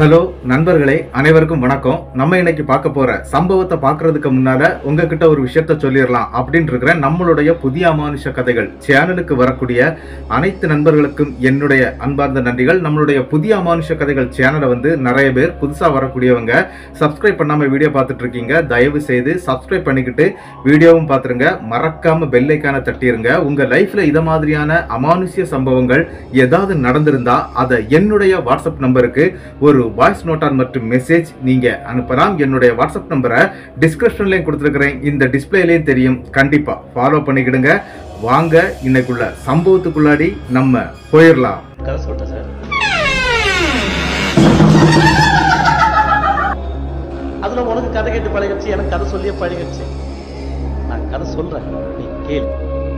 hello நண்பர்களே அனைவருக்கும் வணக்கம் நம்ம இன்னைக்கு பார்க்க போற சம்பவத்தை பார்க்கறதுக்கு முன்னால உங்ககிட்ட ஒரு விஷயத்த சொல்லிடலாம் அப்படின்னு இருக்கிற நம்மளுடைய புதிய அமானுஷ கதைகள் சேனலுக்கு வரக்கூடிய அனைத்து நண்பர்களுக்கும் என்னுடைய அன்பார்ந்த நன்றிகள் நம்மளுடைய புதிய அமானுஷ கதைகள் சேனலை வந்து நிறைய பேர் புதுசா வரக்கூடியவங்க சப்ஸ்கிரைப் பண்ணாம வீடியோ பார்த்துட்டு இருக்கீங்க தயவு செய்து சப்ஸ்கிரைப் பண்ணிக்கிட்டு வீடியோவும் பார்த்துருங்க மறக்காம பெல்லைக்கான தட்டிருங்க உங்க லைஃப்ல இத மாதிரியான அமானுஷ்ய சம்பவங்கள் ஏதாவது நடந்திருந்தா அதை என்னுடைய வாட்ஸ்அப் நம்பருக்கு ஒரு வாய்ஸ் நோட்டான் மற்றும் மெசேஜ் நீங்க அனுப்பலாம் என்னுடைய வாட்ஸ்அப் நம்பரை டிஸ்கிரிப்ஷன்லயும் கொடுத்துருக்கிறேன் இந்த டிஸ்பிளேலயும் தெரியும் கண்டிப்பா ஃபாலோ பண்ணிக்கிடுங்க வாங்க இன்னைக்குள்ள சம்பவத்துக்குள்ளாடி நம்ம போயிடலாம் கதை சொல்லிட்டேன் சார் அதுல உனக்கு கதை கேட்டு பழகிடுச்சு எனக்கு கதை சொல்லியே பழகிடுச்சு நான் கதை சொல்றேன் நீ கேளு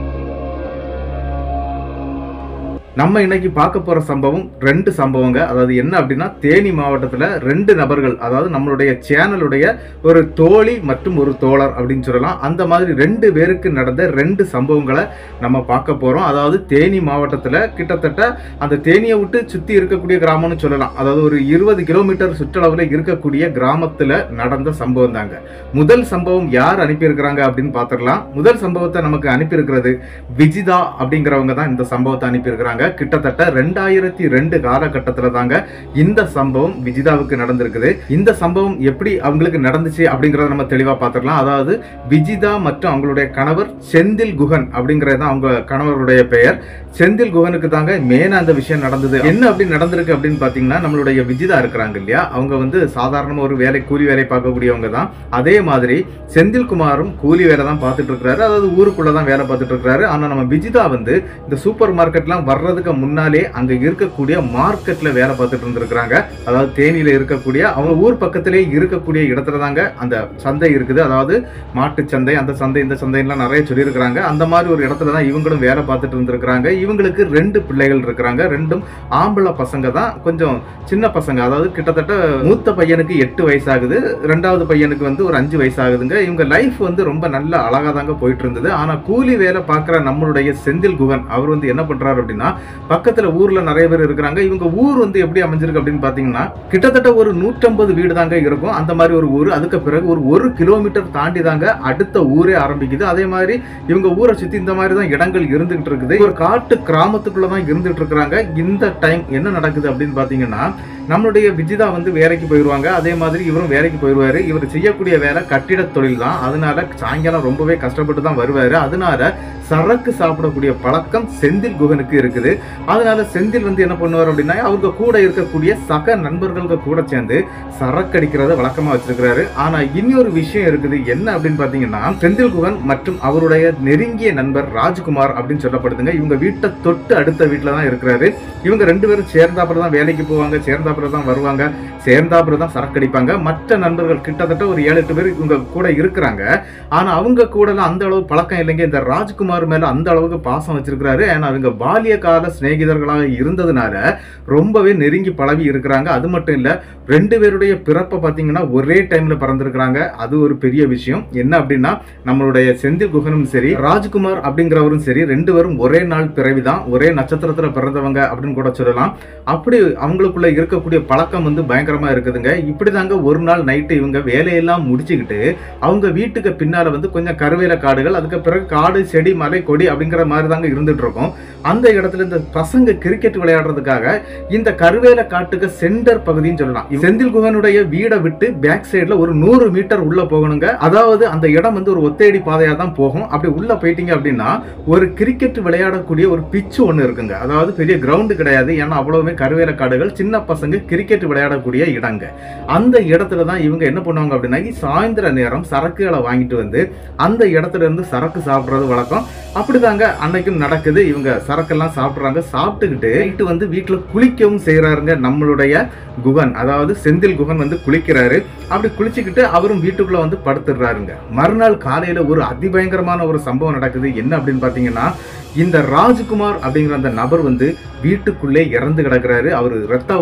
நம்ம இன்னைக்கு பார்க்க போற சம்பவம் ரெண்டு சம்பவங்க அதாவது என்ன அப்படின்னா தேனி மாவட்டத்துல ரெண்டு நபர்கள் அதாவது நம்மளுடைய சேனலுடைய ஒரு தோழி மற்றும் ஒரு தோழர் அப்படின்னு சொல்லலாம் அந்த மாதிரி ரெண்டு பேருக்கு நடந்த ரெண்டு சம்பவங்களை நம்ம பார்க்க போறோம் அதாவது தேனி மாவட்டத்துல கிட்டத்தட்ட அந்த தேனியை விட்டு சுத்தி இருக்கக்கூடிய கிராமம்னு சொல்லலாம் அதாவது ஒரு இருபது கிலோமீட்டர் சுற்றளவுல இருக்கக்கூடிய கிராமத்துல நடந்த சம்பவம் தாங்க முதல் சம்பவம் யார் அனுப்பியிருக்கிறாங்க அப்படின்னு பார்த்துடலாம் முதல் சம்பவத்தை நமக்கு அனுப்பியிருக்கிறது விஜிதா அப்படிங்கிறவங்க தான் இந்த சம்பவத்தை அனுப்பியிருக்கிறாங்க கிட்டத்தட்ட ரெண்டாயிரத்தி ரெண்டு காலகட்டத்தில் தாங்க இந்த சம்பவம் விஜிதாவுக்கு நடந்திருக்குது இந்த சம்பவம் எப்படி அவங்களுக்கு நடந்துச்சு அப்படிங்கறத நம்ம தெளிவா பார்த்துடலாம் அதாவது விஜிதா மற்றும் அவங்களுடைய கணவர் செந்தில் குகன் அப்படிங்கறது தான் அவங்க கணவருடைய பெயர் செந்தில் குகனுக்கு தாங்க மேனா அந்த விஷயம் நடந்தது என்ன அப்படி நடந்திருக்கு அப்படின்னு பாத்தீங்கன்னா நம்மளுடைய விஜிதா இருக்கிறாங்க இல்லையா அவங்க வந்து சாதாரண ஒரு வேலை கூலி வேலை பார்க்கக்கூடியவங்க தான் அதே மாதிரி செந்தில் குமாரும் கூலி வேலை தான் பார்த்துட்டு இருக்கிறாரு அதாவது ஊருக்குள்ள தான் வேலை பார்த்துட்டு இருக்கிறாரு ஆனா நம்ம விஜிதா வந்து இந்த சூப்பர் மார்க்கெட்லாம் வர்றதுக்கு முன்னாலே அங்க இருக்கக்கூடிய மார்க்கெட்ல வேலை பார்த்துட்டு இருந்திருக்கிறாங்க அதாவது தேனியில இருக்கக்கூடிய அவங்க ஊர் பக்கத்திலே இருக்கக்கூடிய இடத்துல தாங்க அந்த சந்தை இருக்குது அதாவது மாட்டு சந்தை அந்த சந்தை இந்த சந்தைலாம் நிறைய சொல்லியிருக்கிறாங்க அந்த மாதிரி ஒரு இடத்துல தான் இவங்களும் வேலை பார்த்துட்டு இருந்திருக்கிறாங்க இவங்களுக்கு ரெண்டு பிள்ளைகள் இருக்கிறாங்க ரெண்டும் ஆம்பளை பசங்க தான் கொஞ்சம் சின்ன பசங்க அதாவது கிட்டத்தட்ட மூத்த பையனுக்கு எட்டு வயசாகுது ரெண்டாவது பையனுக்கு வந்து ஒரு அஞ்சு வயசாகுதுங்க இவங்க லைஃப் வந்து ரொம்ப நல்ல அழகா தாங்க போயிட்டு இருந்தது ஆனா கூலி வேலை பார்க்குற நம்மளுடைய செந்தில் குகன் அவர் வந்து என்ன பண்றாரு அப்படின்னா பக்கத்துல ஊர்ல நிறைய பேர் இருக்கிறாங்க இவங்க ஊர் வந்து எப்படி அமைஞ்சிருக்கு அப்படின்னு பாத்தீங்கன்னா கிட்டத்தட்ட ஒரு நூற்றம்பது வீடு தாங்க இருக்கும் அந்த மாதிரி ஒரு ஊர் அதுக்கு பிறகு ஒரு ஒரு கிலோமீட்டர் தாண்டி தாங்க அடுத்த ஊரே ஆரம்பிக்குது அதே மாதிரி இவங்க ஊரை சுத்தி இந்த மாதிரி தான் இடங்கள் இருந்துகிட்டு இருக்குது ஒரு காட்டு கிராமத்துக்குள்ள தான் இருந்துட்டு இருக்கிறாங்க இந்த டைம் என்ன நடக்குது அப்படின்னு பாத்தீங்கன்னா நம்மளுடைய விஜிதா வந்து வேலைக்கு போயிடுவாங்க அதே மாதிரி இவரும் வேலைக்கு போயிடுவாரு இவர் செய்யக்கூடிய வேலை கட்டிட தொழில் தான் அதனால சாயங்காலம் ரொம்பவே கஷ்டப்பட்டு தான் வருவாரு அதனால சரக்கு சாப்பிடக்கூடிய பழக்கம் செந்தில் குகனுக்கு இருக்குது அதனால செந்தில் வந்து என்ன பண்ணுவார் அப்படின்னா அவங்க கூட இருக்கக்கூடிய சக நண்பர்களுக்கு கூட சேர்ந்து சரக்கு அடிக்கிறத வழக்கமா வச்சிருக்கிறாரு ஆனா இன்னொரு விஷயம் இருக்குது என்ன அப்படின்னு பாத்தீங்கன்னா செந்தில் குகன் மற்றும் அவருடைய நெருங்கிய நண்பர் ராஜ்குமார் அப்படின்னு சொல்லப்படுதுங்க இவங்க வீட்டை தொட்டு அடுத்த வீட்டுல தான் இருக்கிறாரு இவங்க ரெண்டு பேரும் சேர்ந்தாப்புல தான் வேலைக்கு போவாங்க சேர்ந்தாப்புல தான் வருவாங்க சேர்ந்தாப்புல தான் சரக்கு அடிப்பாங்க மற்ற நண்பர்கள் கிட்டத்தட்ட ஒரு ஏழு எட்டு பேர் இவங்க கூட இருக்கிறாங்க ஆனா அவங்க கூட அந்த அளவு பழக்கம் இல்லைங்க இந்த ராஜ்குமார் மேல அந்த அளவுக்கு பாசம் வச்சிருக்கிறாரு ஏன்னா அவங்க பாலிய கால சிநேகிதர்களாக இருந்ததுனால ரொம்பவே நெருங்கி பழகி இருக்கிறாங்க அது மட்டும் இல்ல ரெண்டு பேருடைய பிறப்பை பார்த்தீங்கன்னா ஒரே டைம்ல பிறந்திருக்கிறாங்க அது ஒரு பெரிய விஷயம் என்ன அப்படின்னா நம்மளுடைய செந்தில் குகனும் சரி ராஜ்குமார் அப்படிங்கிறவரும் சரி ரெண்டு பேரும் ஒரே நாள் பிறவிதான் ஒரே நட்சத்திரத்துல பிறந்தவங்க அப்படின்னு கூட சொல்லலாம் அப்படி அவங்களுக்குள்ள இருக்கக்கூடிய பழக்கம் வந்து பயங்கரமா இருக்குதுங்க இப்படிதாங்க ஒரு நாள் நைட்டு இவங்க வேலையெல்லாம் முடிச்சுக்கிட்டு அவங்க வீட்டுக்கு பின்னால வந்து கொஞ்சம் கருவேல காடுகள் அதுக்கு பிறகு காடு செடி மலை கொடி அப்படிங்கிற மாதிரி தாங்க இருந்துட்டு இருக்கோம் அந்த இடத்துல இந்த பசங்க கிரிக்கெட் விளையாடுறதுக்காக இந்த கருவேல காட்டுக்கு சென்டர் பகுதின்னு சொல்லலாம் செந்தில் குகனுடைய வீடை விட்டு பேக் சைடுல ஒரு நூறு மீட்டர் உள்ள போகணுங்க அதாவது அந்த இடம் வந்து ஒரு ஒத்தையடி பாதையா தான் போகும் அப்படி உள்ள போயிட்டீங்க அப்படின்னா ஒரு கிரிக்கெட் விளையாடக்கூடிய ஒரு பிச்சு ஒன்று இருக்குங்க அதாவது பெரிய கிரவுண்டு கிடையாது ஏன்னா அவ்வளவுமே கருவேல காடுகள் சின்ன பசங்க கிரிக்கெட் விளையாடக்கூடிய இடங்க அந்த இடத்துல தான் இவங்க என்ன பண்ணுவாங்க அப்படின்னா சாயந்தர நேரம் சரக்குகளை வாங்கிட்டு வந்து அந்த இடத்துல இருந்து சரக்கு சாப்பிடுறது வழக்கம் அப்படிதாங்க அன்னைக்கும் நடக்குது இவங்க சரக்கெல்லாம் சாப்பிடுறாங்க சாப்பிட்டுக்கிட்டு நைட்டு வந்து வீட்டுல குளிக்கவும் செய்யறாருங்க நம்மளுடைய குகன் அதாவது செந்தில் குகன் வந்து குளிக்கிறாரு அப்படி குளிச்சுக்கிட்டு அவரும் வீட்டுக்குள்ள வந்து படுத்துடுறாருங்க மறுநாள் காலையில ஒரு அதிபயங்கரமான ஒரு சம்பவம் நடக்குது என்ன அப்படின்னு பாத்தீங்கன்னா இந்த ராஜ்குமார் அப்படிங்கிற அந்த நபர் வந்து வீட்டுக்குள்ளே இறந்து கிடக்குறாரு அவர் ரத்த வாந்தி எடுத்து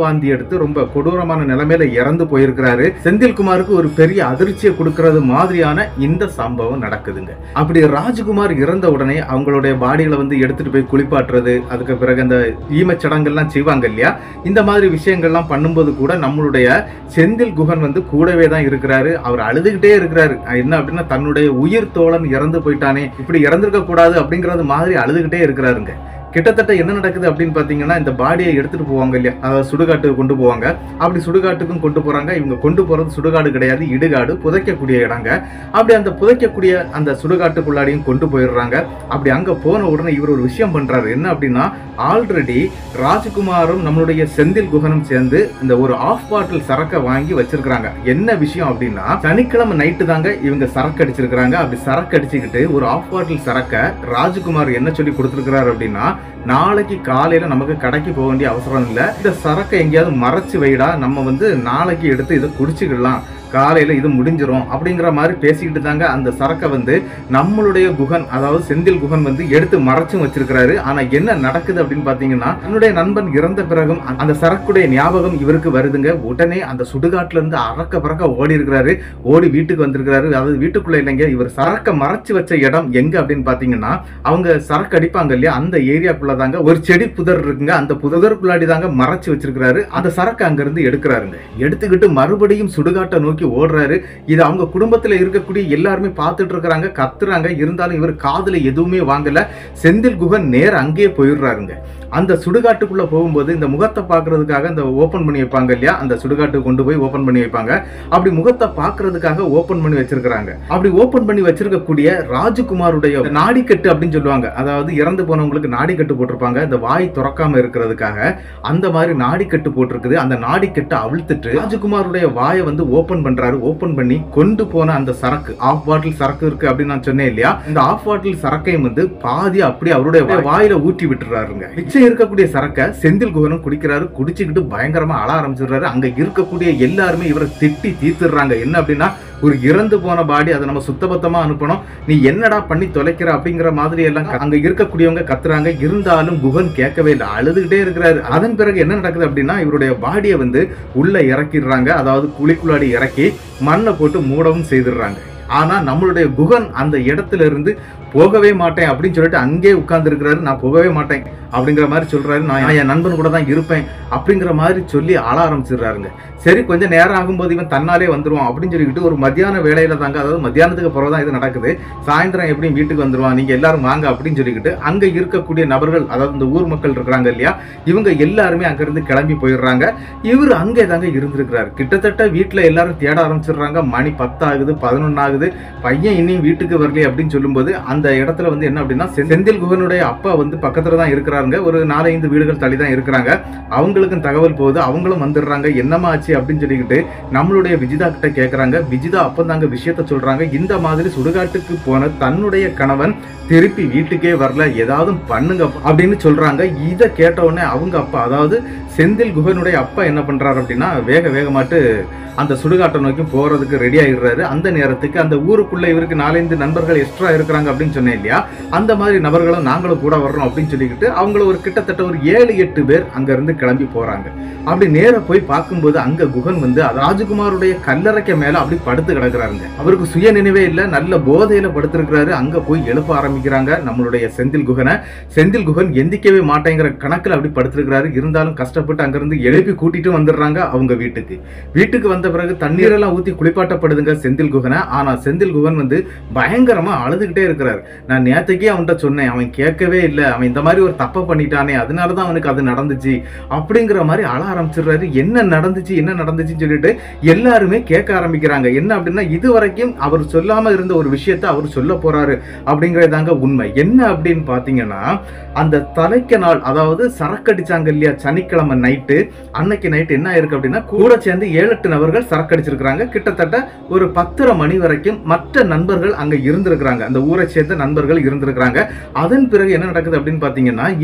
எடுத்து ரொம்ப கொடூரமான நிலைமையில இறந்து போயிருக்கிறாரு செந்தில்குமாருக்கு ஒரு பெரிய அதிர்ச்சியை கொடுக்கறது மாதிரியான இந்த சம்பவம் நடக்குதுங்க அப்படி ராஜ்குமார் இறந்த உடனே அவங்களுடைய பாடிகளை வந்து எடுத்துட்டு போய் குளிப்பாட்டுறது அதுக்கு பிறகு அந்த ஈமச்சடங்கெல்லாம் செய்வாங்க இல்லையா இந்த மாதிரி விஷயங்கள்லாம் பண்ணும்போது கூட நம்மளுடைய செந்தில் குகன் வந்து கூடவே தான் இருக்கிறாரு அவர் அழுதுகிட்டே இருக்கிறாரு என்ன அப்படின்னா தன்னுடைய உயிர் தோழன் இறந்து போயிட்டானே இப்படி இறந்திருக்க கூடாது அப்படிங்கறது மாதிரி அழுதுகிட்டே இருக்கிறாருங்க கிட்டத்தட்ட என்ன நடக்குது அப்படின்னு பார்த்தீங்கன்னா இந்த பாடியை எடுத்துட்டு போவாங்க இல்லையா அதாவது சுடுகாட்டுக்கு கொண்டு போவாங்க அப்படி சுடுகாட்டுக்கும் கொண்டு போறாங்க இவங்க கொண்டு போறது சுடுகாடு கிடையாது இடுகாடு புதைக்கக்கூடிய இடங்க அப்படி அந்த புதைக்கக்கூடிய அந்த சுடுகாட்டுக்குள்ளாடியும் கொண்டு போயிடுறாங்க அப்படி அங்க போன உடனே இவர் ஒரு விஷயம் பண்றாரு என்ன அப்படின்னா ஆல்ரெடி ராஜ்குமாரும் நம்மளுடைய செந்தில் குகனும் சேர்ந்து இந்த ஒரு ஆஃப் பாட்டில் சரக்கை வாங்கி வச்சிருக்காங்க என்ன விஷயம் அப்படின்னா சனிக்கிழமை நைட்டு தாங்க இவங்க சரக்கு அடிச்சிருக்காங்க அப்படி சரக்கு அடிச்சுக்கிட்டு ஒரு ஆஃப் பாட்டில் சரக்கை ராஜ்குமார் என்ன சொல்லி கொடுத்துருக்கிறாரு அப்படின்னா நாளைக்கு காலையில நமக்கு கடைக்கு போக வேண்டிய அவசரம் இல்லை இந்த சரக்கை எங்கேயாவது மறைச்சு வைடா நம்ம வந்து நாளைக்கு எடுத்து இதை குடிச்சுக்கலாம் காலையில இது முடிஞ்சிரும் அப்படிங்கிற மாதிரி பேசிக்கிட்டு தாங்க அந்த சரக்கை வந்து நம்மளுடைய குகன் அதாவது செந்தில் குகன் வந்து எடுத்து மறைச்சும் வச்சிருக்கிறாரு ஆனா என்ன நடக்குது அப்படின்னு பாத்தீங்கன்னா தன்னுடைய நண்பன் இறந்த பிறகும் அந்த- அந்த சரக்குடைய ஞாபகம் இவருக்கு வருதுங்க உடனே அந்த சுடுகாட்டுல இருந்து அறக்க பறக்க ஓடி இருக்கிறாரு ஓடி வீட்டுக்கு வந்திருக்கிறாரு அதாவது வீட்டுக்குள்ள இல்லைங்க இவர் சரக்கை மறைச்சு வச்ச இடம் எங்க அப்படின்னு பாத்தீங்கன்னா அவங்க சரக்கு அடிப்பாங்க இல்லையா அந்த ஏரியாக்குள்ள தாங்க ஒரு செடி புதர் இருக்குங்க அந்த புதருக்குள்ளாடி தாங்க மறைச்சு வச்சிருக்கிறாரு அந்த சரக்கு அங்க இருந்து எடுக்கிறாருங்க எடுத்துக்கிட்டு மறுபடியும் சுடுகாட்டை நோக்கி ஓடுறாரு இது அவங்க குடும்பத்துல இருக்கக்கூடிய எல்லாருமே பார்த்துட்டு இருக்கிறாங்க கத்துறாங்க இருந்தாலும் இவர் காதுல எதுவுமே வாங்கல செந்தில் குகன் நேர அங்கேயே போயிடுறாருங்க அந்த சுடுகாட்டுக்குள்ள போகும்போது இந்த முகத்தை பார்க்கிறதுக்காக அந்த ஓபன் பண்ணி வைப்பாங்க இல்லையா அந்த சுடுகாட்டுக்கு கொண்டு போய் ஓபன் பண்ணி வைப்பாங்க அப்படி முகத்தை பார்க்கிறதுக்காக ஓபன் பண்ணி வச்சிருக்கிறாங்க அப்படி ஓபன் பண்ணி வச்சிருக்கக்கூடிய ராஜகுமாருடைய நாடிக்கட்டு அப்படின்னு சொல்லுவாங்க அதாவது இறந்து போனவங்களுக்கு நாடிக்கட்டு போட்டிருப்பாங்க இந்த வாய் திறக்காம இருக்கிறதுக்காக அந்த மாதிரி நாடிக்கட்டு போட்டிருக்குது அந்த நாடிக்கட்டை அவிழ்த்துட்டு ராஜகுமாருடைய வாயை வந்து ஓபன் பண்றாரு ஓபன் பண்ணி கொண்டு போன அந்த சரக்கு ஆஃப் பாட்டில் சரக்கு இருக்கு அப்படின்னு நான் சொன்னேன் இல்லையா இந்த ஆஃப் பாட்டில் சரக்கையும் வந்து பாதி அப்படியே அவருடைய வாயில ஊற்றி விட்டுறாருங்க மிச்சம் இருக்கக்கூடிய சரக்கை செந்தில் குகனும் குடிக்கிறாரு குடிச்சுக்கிட்டு பயங்கரமா அழ ஆரம்பிச்சிடுறாரு அங்க இருக்கக்கூடிய எல்லாருமே இவரை திட்டி தீர்த்துடுறாங்க என்ன அப்படின்னா ஒரு இறந்து போன பாடி அதை நம்ம சுத்தபத்தமா அனுப்பணும் நீ என்னடா பண்ணி தொலைக்கிற அப்படிங்கிற மாதிரி எல்லாம் க- அங்க இருக்கக்கூடியவங்க கத்துறாங்க இருந்தாலும் குகன் கேட்கவே இல்லை அழுதுகிட்டே இருக்கிறாரு அதன் பிறகு என்ன நடக்குது அப்படின்னா இவருடைய பாடியை வந்து உள்ள இறக்கிடுறாங்க அதாவது குழிக்குள்ளாடி இறக்கி மண்ணை போட்டு மூடவும் செய்திடுறாங்க ஆனா நம்மளுடைய குகன் அந்த இடத்துல இருந்து போகவே மாட்டேன் அப்படின்னு சொல்லிட்டு அங்கே உட்கார்ந்து இருக்கிறாரு நான் போகவே மாட்டேன் அப்படிங்கிற மாதிரி சொல்றாரு நான் என் நண்பன் கூட தான் இருப்பேன் அப்படிங்கிற மாதிரி சொல்லி ஆள ஆரம்பிச்சிடுறாருங்க சரி கொஞ்சம் நேரம் ஆகும்போது இவன் தன்னாலே வந்துருவான் அப்படின்னு சொல்லிக்கிட்டு ஒரு மத்தியான வேலையில தாங்க அதாவது மத்தியானத்துக்கு பிறகு தான் இது நடக்குது சாயந்தரம் எப்படியும் வீட்டுக்கு வந்துருவான் நீங்க எல்லாரும் வாங்க அப்படின்னு சொல்லிக்கிட்டு அங்க இருக்கக்கூடிய நபர்கள் அதாவது இந்த ஊர் மக்கள் இருக்கிறாங்க இல்லையா இவங்க எல்லாருமே அங்கிருந்து கிளம்பி போயிடுறாங்க இவர் அங்கே தாங்க இருந்திருக்கிறார் கிட்டத்தட்ட வீட்டுல எல்லாரும் தேட ஆரம்பிச்சிடுறாங்க மணி பத்தாகுது பதினொன்னு ஆகுது பையன் இன்னும் வீட்டுக்கு வரலையே அப்படின்னு சொல்லும்போது அந்த இடத்துல வந்து என்ன அப்படின்னா செ- செந்தில் குகனுடைய அப்பா வந்து பக்கத்துல தான் இருக்கிறாருங்க ஒரு நாலஞ்சு வீடுகள் தள்ளி தான் இருக்கிறாங்க அவங்களுக்கும் தகவல் போகுது அவங்களும் வந்துடுறாங்க என்னமா ஆச்சு அப்படின்னு சொல்லிக்கிட்டு நம்மளுடைய விஜிதா கிட்ட கேக்குறாங்க விஜிதா அப்பதாங்க விஷயத்த சொல்றாங்க இந்த மாதிரி சுடுகாட்டுக்கு போன தன்னுடைய கணவன் திருப்பி வீட்டுக்கே வரல ஏதாவது பண்ணுங்க அப்படின்னு சொல்றாங்க இதை கேட்ட உடனே அவங்க அப்பா அதாவது செந்தில் குகனுடைய அப்பா என்ன பண்றாரு அப்படின்னா வேக வேகமாட்டு அந்த சுடுகாட்டை நோக்கி போறதுக்கு ரெடி ஆயிடுறாரு அந்த நேரத்துக்கு அந்த ஊருக்குள்ள இவருக்கு நாலஞ்சு நண்பர்கள் எக்ஸ்ட்ரா இருக்கிறாங்க அப்படின்னு சொன்னேன் இல்லையா அந்த மாதிரி நபர்களும் நாங்களும் கூட வர்றோம் அப்படின்னு சொல்லிக்கிட்டு அவங்கள ஒரு கிட்டத்தட்ட ஒரு ஏழு எட்டு பேர் அங்க இருந்து கிளம்பி போறாங்க அப்படி நேரா போய் பார்க்கும்போது அங்க குகன் வந்து அது ராஜகுமாருடைய கல்லறைக்கு மேல அப்படி படுத்து கிடக்குறாருங்க அவருக்கு சுய நினைவே இல்ல நல்ல போதையில படுத்திருக்கிறாரு அங்க போய் எழுப்ப ஆரம்பிக்கிறாங்க நம்மளுடைய செந்தில் குகனை செந்தில் குகன் எந்திக்கவே மாட்டேங்கிற கணக்குல அப்படி படுத்திருக்கிறாரு இருந்தாலும் கஷ்டப்பட்டு அங்கிருந்து எழுப்பி கூட்டிட்டு வந்துடுறாங்க அவங்க வீட்டுக்கு வீட்டுக்கு வந்த பிறகு தண்ணீரெல்லாம் ஊத்தி குளிப்பாட்டப்படுதுங்க செந்தில் குகனை ஆனா செந்தில் குகன் வந்து பயங்கரமா அழுதுகிட்டே இருக்கிறார் நான் நேத்துக்கே அவன்கிட்ட சொன்னேன் அவன் கேட்கவே இல்லை அவன் இந்த மாதிரி ஒரு தப்பை பண்ணிட்டானே அதனாலதான் அவனுக்கு அது நடந்துச்சு அப்படிங்கிற மாதிரி அழ ஆரம்பிச்சிடுறாரு என்ன நடந்துச்சு என்ன நடந்துச்சுன்னு சொல்லிட்டு எல்லாருமே கேட்க ஆரம்பிக்கிறாங்க என்ன அப்படின்னா இது வரைக்கும் அவர் சொல்லாம இருந்த ஒரு விஷயத்த அவர் சொல்ல போறாரு அப்படிங்கறதாங்க உண்மை என்ன அப்படின்னு பாத்தீங்கன்னா அந்த தலைக்க நாள் அதாவது சரக்கடிச்சாங்க இல்லையா சனிக்கிழமை நைட்டு அன்னைக்கு நைட் என்ன ஆயிருக்கு அப்படின்னா கூட சேர்ந்து ஏழு எட்டு நபர்கள் சரக்கடிச்சிருக்கிறாங்க கிட்டத்தட்ட ஒரு பத்தரை மணி வரைக்கும் மற்ற நண்பர்கள் அங்க இருந்திருக்கிறாங்க அந்த ஊரை சேர்ந்த நண்பர்கள் இருந்திருக்கிறாங்க அதன் பிறகு என்ன நடக்குது அப்படின்னு பாத்தீங்கன்னா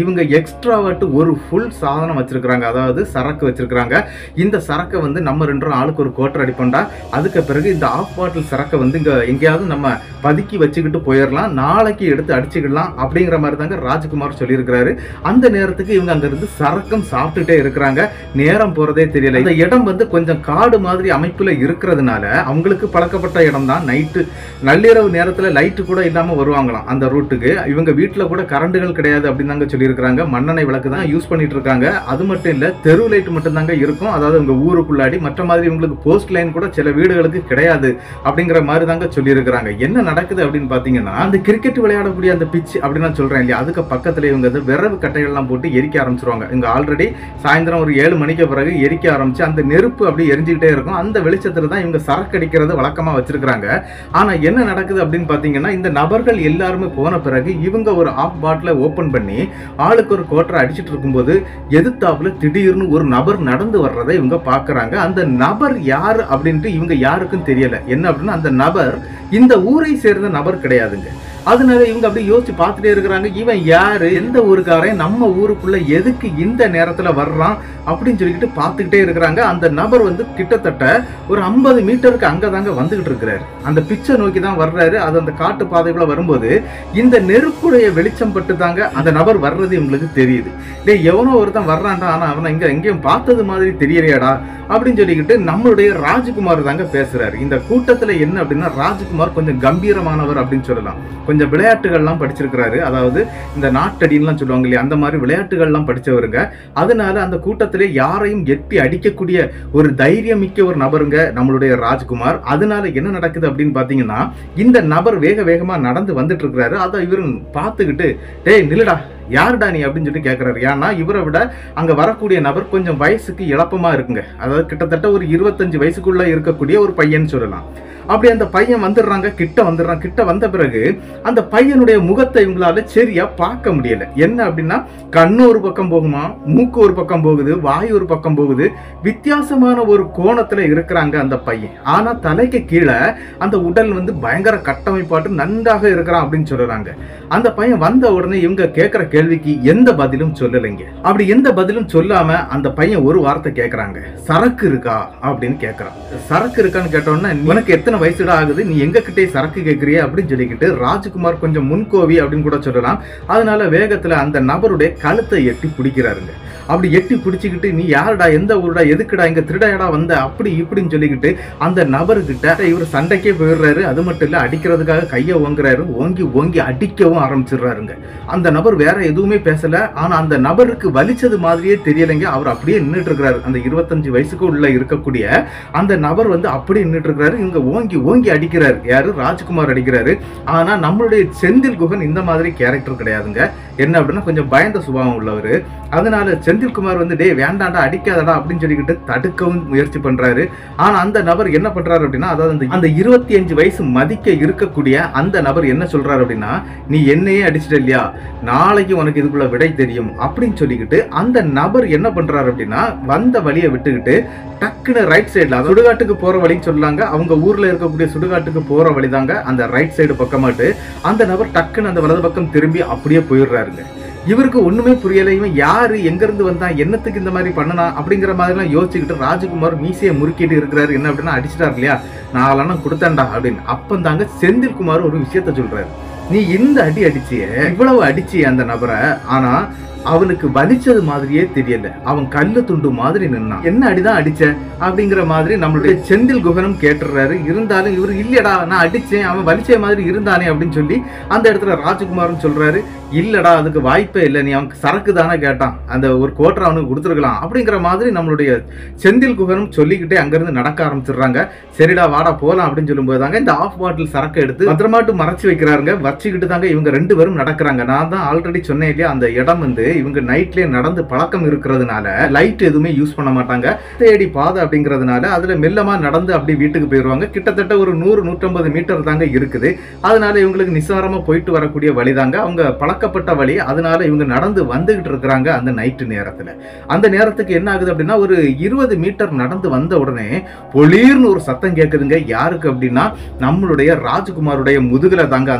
இவங்க எக்ஸ்ட்ராவாட்டு ஒரு ஃபுல் சாதனம் வச்சிருக்கிறாங்க அதாவது சரக்கு வச்சிருக்கிறாங்க இந்த சரக்கை வந்து நம்ம ரெண்டு பேரும் ஆளுக்கு ஒரு கோட்டர் அடிப்போம்டா அதுக்கு பிறகு இந்த ஆஃப் பாட்டில் சரக்கை வந்து இங்க எங்கேயாவது நம்ம பதுக்கி வச்சுக்கிட்டு போயிடலாம் நாளைக்கு எடுத்து அடிச்சுக்கிடலாம் அப்படிங்கிற மாதிரி தாங்க ராஜ்குமார் சொல்லியிருக்கிறாரு அந்த நேரத்துக்கு இவங்க அங்க இருந்து சரக்கம் சாப்பிட்டுட்டே இருக்கிறாங்க நேரம் போறதே தெரியல இந்த இடம் வந்து கொஞ்சம் காடு மாதிரி அமைப்புல இருக்கிறதுனால அவங்களுக்கு பழக்கப்பட்ட இடம் தான் நைட்டு நள்ளிரவு நேரத்துல லைட்டு கூட இல்லாம வருவாங்களாம் அந்த ரூட்டுக்கு இவங்க வீட்டுல கூட கரண்டுகள் கிடையாது அப்படின்னு தாங்க சொல்லியிருக்கிறாங்க மண்ணெண்ணெய் விளக்கு தான் யூஸ் பண்ணிட்டு இருக்காங்க அது மட்டும் இல்ல தெரு லைட் மட்டும் தாங்க இருக்கும் அதாவது உங்க ஊருக்குள்ளாடி மற்ற மாதிரி இவங்களுக்கு போஸ்ட் லைன் கூட சில வீடுகளுக்கு கிடையாது அப்படிங்கிற மாதிரி தாங்க சொல்லியிருக்கிறாங்க என்ன நடக்குது அப்படின்னு பாத்தீங்கன்னா அந்த கிரிக்கெட் விளையாடக்கூடிய அந்த பிச் அப்படின்னு நான் சொல்றேன் இல்லையா அதுக்கு பக்கத்துல இவங்க வந்து விறகு கட்டைகள்லாம் போட்டு எரிக்க ஆரம்பிச்சிருவாங்க இங்க ஆல்ரெடி சாயந்தரம் ஒரு ஏழு மணிக்கு பிறகு எரிக்க ஆரம்பிச்சு அந்த நெருப்பு அப்படி எரிஞ்சுக்கிட்டே இருக்கும் அந்த வெளிச்சத்துல தான் இவங்க சரக்கு அடிக்கிறது வழக்கமா வச்சிருக்கிறாங்க ஆனா என்ன நடக்குது அப்படின்னு பாத்தீங்கன்னா இந்த நபர்கள் எல்லாருமே போன பிறகு இவங்க ஒரு ஆஃப் பாட்டில ஓபன் பண்ணி ஆளுக்கு ஒரு கோட்டரை அடிச்சிட்டு இருக்கும்போது எதிர்த்தாப்புல திடீர்னு ஒரு நபர் நடந்து வர்றதை இவங்க பாக்குறாங்க அந்த நபர் யார் அப்படின்ட்டு இவங்க யாருக்கும் தெரியல என்ன அப்படின்னா அந்த நபர் இந்த ஊரை சேர்ந்த நபர் கிடையாதுங்க அதனால இவங்க அப்படி யோசிச்சு பார்த்துட்டே இருக்கிறாங்க இவன் யாரு எந்த ஊருக்காரன் நம்ம ஊருக்குள்ள எதுக்கு இந்த நேரத்துல வர்றான் அப்படின்னு சொல்லிக்கிட்டு பார்த்துக்கிட்டே இருக்கிறாங்க அந்த நபர் வந்து கிட்டத்தட்ட ஒரு ஐம்பது மீட்டருக்கு அங்கதாங்க வந்துகிட்டு இருக்கிறாரு அந்த பிச்சை நோக்கி தான் வர்றாரு அது அந்த காட்டு பாதைக்குள்ள வரும்போது இந்த நெருப்புடைய வெளிச்சம் பட்டு தாங்க அந்த நபர் வர்றது இவங்களுக்கு தெரியுது டேய் எவனோ ஒருத்தன் வர்றான்டா ஆனா அவனை இங்க எங்கேயும் பார்த்தது மாதிரி தெரியலையாடா அப்படின்னு சொல்லிக்கிட்டு நம்மளுடைய ராஜ்குமார் தாங்க பேசுறாரு இந்த கூட்டத்துல என்ன அப்படின்னா ராஜ்குமார் கொஞ்சம் கம்பீரமானவர் அப்படின்னு சொல்லலாம் கொஞ்சம் விளையாட்டுகள்லாம் படிச்சிருக்கிறாரு அதாவது இந்த நாட்டடின்லாம் சொல்லுவாங்க இல்லையா அந்த மாதிரி விளையாட்டுகள்லாம் படிச்சவருங்க அதனால அந்த கூட்டத்திலே யாரையும் எட்டி அடிக்கக்கூடிய ஒரு தைரியம் மிக்க ஒரு நபருங்க நம்மளுடைய ராஜ்குமார் அதனால என்ன நடக்குது அப்படின்னு பாத்தீங்கன்னா இந்த நபர் வேக வேகமா நடந்து வந்துட்டு இருக்கிறாரு அதை இவரு பார்த்துக்கிட்டு டேய் நில்லுடா யாருடா நீ அப்படின்னு சொல்லி கேட்குறாரு ஏன்னா இவரை விட அங்க வரக்கூடிய நபர் கொஞ்சம் வயசுக்கு இளப்பமா இருக்குங்க அதாவது கிட்டத்தட்ட ஒரு இருபத்தஞ்சு வயசுக்குள்ள இருக்கக்கூடிய ஒரு பையன் சொல்லலாம் அப்படி அந்த பையன் வந்துடுறாங்க கிட்ட வந்துடுறான் கிட்ட வந்த பிறகு அந்த பையனுடைய முகத்தை இவங்களால சரியா பார்க்க முடியல என்ன அப்படின்னா கண்ணு ஒரு பக்கம் போகுமா மூக்கு ஒரு பக்கம் போகுது வாய் ஒரு பக்கம் போகுது வித்தியாசமான ஒரு கோணத்துல இருக்கிறாங்க அந்த பையன் ஆனா தலைக்கு கீழே அந்த உடல் வந்து பயங்கர கட்டமைப்பாட்டு நன்றாக இருக்கிறான் அப்படின்னு சொல்றாங்க அந்த பையன் வந்த உடனே இவங்க கேட்கிற கேள்விக்கு எந்த பதிலும் சொல்லலைங்க அப்படி எந்த பதிலும் சொல்லாம அந்த பையன் ஒரு வார்த்தை கேட்கறாங்க சரக்கு இருக்கா அப்படின்னு கேட்கறான் சரக்கு இருக்கான்னு கேட்டோன்னே உனக்கு எத்தனை வயசுடா ஆகுது நீ எங்க கிட்டே சரக்கு கேட்கறிய அப்படின்னு சொல்லிக்கிட்டு ராஜ்குமார் கொஞ்சம் முன்கோவி அப்படின்னு கூட சொல்லலாம் அதனால வேகத்துல அந்த நபருடைய கழுத்தை எட்டி பிடிக்கிறாருங்க அப்படி எட்டி பிடிச்சிக்கிட்டு நீ யாருடா எந்த ஊருடா எதுக்குடா இங்க திருடையடா வந்த அப்படி இப்படின்னு சொல்லிக்கிட்டு அந்த நபர்கிட்ட இவர் சண்டைக்கே போயிடுறாரு அது மட்டும் இல்ல அடிக்கிறதுக்காக கையை ஓங்குறாரு ஓங்கி ஓங்கி அடிக்கவும் ஆரம்பிச்சிடுறாருங்க அந்த நபர் வேற எதுவுமே பேசல ஆனா அந்த நபருக்கு வலிச்சது மாதிரியே தெரியலைங்க அவர் அப்படியே நின்றுட்டு இருக்கிறாரு அந்த இருபத்தஞ்சு வயசுக்கு உள்ள இருக்கக்கூடிய அந்த நபர் வந்து அப்படியே நின்றுட்டு இருக்கிறாரு இவங்க ஓங்கி ஓங்கி அடிக்கிறாரு யாரு ராஜ்குமார் அடிக்கிறாரு ஆனா நம்மளுடைய செந்தில் குகன் இந்த மாதிரி கேரக்டர் கிடையாதுங்க என்ன அப்படின்னா கொஞ்சம் பயந்த சுபாவம் உள்ளவர் அதனால செந்தில்குமார் வந்து டேய் வேண்டாண்டா அடிக்காதடா அப்படின்னு சொல்லிக்கிட்டு தடுக்கவும் முயற்சி பண்றாரு ஆனா அந்த நபர் என்ன பண்றாரு அப்படின்னா அதாவது அந்த- அந்த இருபத்தி அஞ்சு வயசு மதிக்க இருக்கக்கூடிய அந்த நபர் என்ன சொல்றாரு அப்படின்னா நீ என்னையே அடிச்சிட்ட இல்லையா நாளைக்கு உனக்கு இதுக்குள்ள விடை தெரியும் அப்படின்னு சொல்லிக்கிட்டு அந்த நபர் என்ன பண்றாரு அப்படின்னா வந்த வழியை விட்டுக்கிட்டு டக்குன்னு ரைட் சைடுல அதாவது சுடுகாட்டுக்கு போற வழின்னு சொல்லாங்க அவங்க ஊர்ல இருக்கக்கூடிய சுடுகாட்டுக்கு போற வழிதாங்க அந்த ரைட் சைடு பக்கமாட்டு அந்த நபர் டக்குன்னு அந்த வலது பக்கம் திரும்பி அப்படியே போயிடுறாருங்க இவருக்கு ஒண்ணுமே புரியல இவன் யாரு எங்க இருந்து வந்தான் என்னத்துக்கு இந்த மாதிரி பண்ணனா அப்படிங்கிற மாதிரிலாம் யோசிச்சுக்கிட்டு ராஜகுமார் மீசையை முறுக்கிட்டு இருக்கிறாரு என்ன அப்படின்னா அடிச்சிட்டாரு இல்லையா நாலெல்லாம் கொடுத்தேன்டா அப்படின்னு அப்பந்தாங்க செந்தில்குமார் ஒரு விஷயத்த சொல்றாரு நீ இந்த அடி அடிச்சிய இவ்வளவு அடிச்சிய அந்த நபரை ஆனா அவனுக்கு வலிச்சது மாதிரியே தெரியல அவன் கல்லு துண்டு மாதிரி நின்னான் என்ன அடிதான் அடிச்ச அப்படிங்கிற மாதிரி நம்மளுடைய செந்தில் குகனும் கேட்டுறாரு இருந்தாலும் இவர் இல்லடா நான் அடிச்சேன் அவன் வலிச்ச மாதிரி இருந்தானே அப்படின்னு சொல்லி அந்த இடத்துல ராஜகுமாரும் சொல்றாரு இல்லடா அதுக்கு வாய்ப்பே இல்லை நீ அவனுக்கு சரக்கு தானே கேட்டான் அந்த ஒரு கோட்டரை அவனுக்கு கொடுத்துருக்கலாம் அப்படிங்கிற மாதிரி நம்மளுடைய செந்தில் குகனும் சொல்லிக்கிட்டே அங்கிருந்து நடக்க ஆரம்பிச்சிடுறாங்க சரிடா வாடா போலாம் அப்படின்னு சொல்லும்போது தாங்க இந்த ஆஃப் பாட்டில் சரக்கு எடுத்து பத்திரமாட்டு மறைச்சு வைக்கிறாங்க வச்சுக்கிட்டு தாங்க இவங்க ரெண்டு பேரும் நடக்கிறாங்க நான் தான் ஆல்ரெடி சொன்னேன் இல்லையா அந்த இடம் வந்து இவங்க நைட்லயே நடந்து பழக்கம் இருக்கிறதுனால லைட் எதுவுமே யூஸ் பண்ண மாட்டாங்க தேடி பாதை அப்படிங்கிறதுனால அதுல மெல்லமா நடந்து அப்படி வீட்டுக்கு போயிடுவாங்க கிட்டத்தட்ட ஒரு நூறு நூற்றம்பது மீட்டர் தாங்க இருக்குது அதனால இவங்களுக்கு நிசாரமா போயிட்டு வரக்கூடிய வழி தாங்க அவங்க பழக்கப்பட்ட வழி அதனால இவங்க நடந்து வந்துகிட்டு இருக்கிறாங்க அந்த நைட்டு நேரத்துல அந்த நேரத்துக்கு என்ன ஆகுது அப்படின்னா ஒரு இருபது மீட்டர் நடந்து வந்த உடனே பொலீர்னு ஒரு சத்தம் கேட்குதுங்க யாருக்கு அப்படின்னா நம்மளுடைய ராஜ்குமாருடைய முதுகுல தாங்க அந்த சத்தம்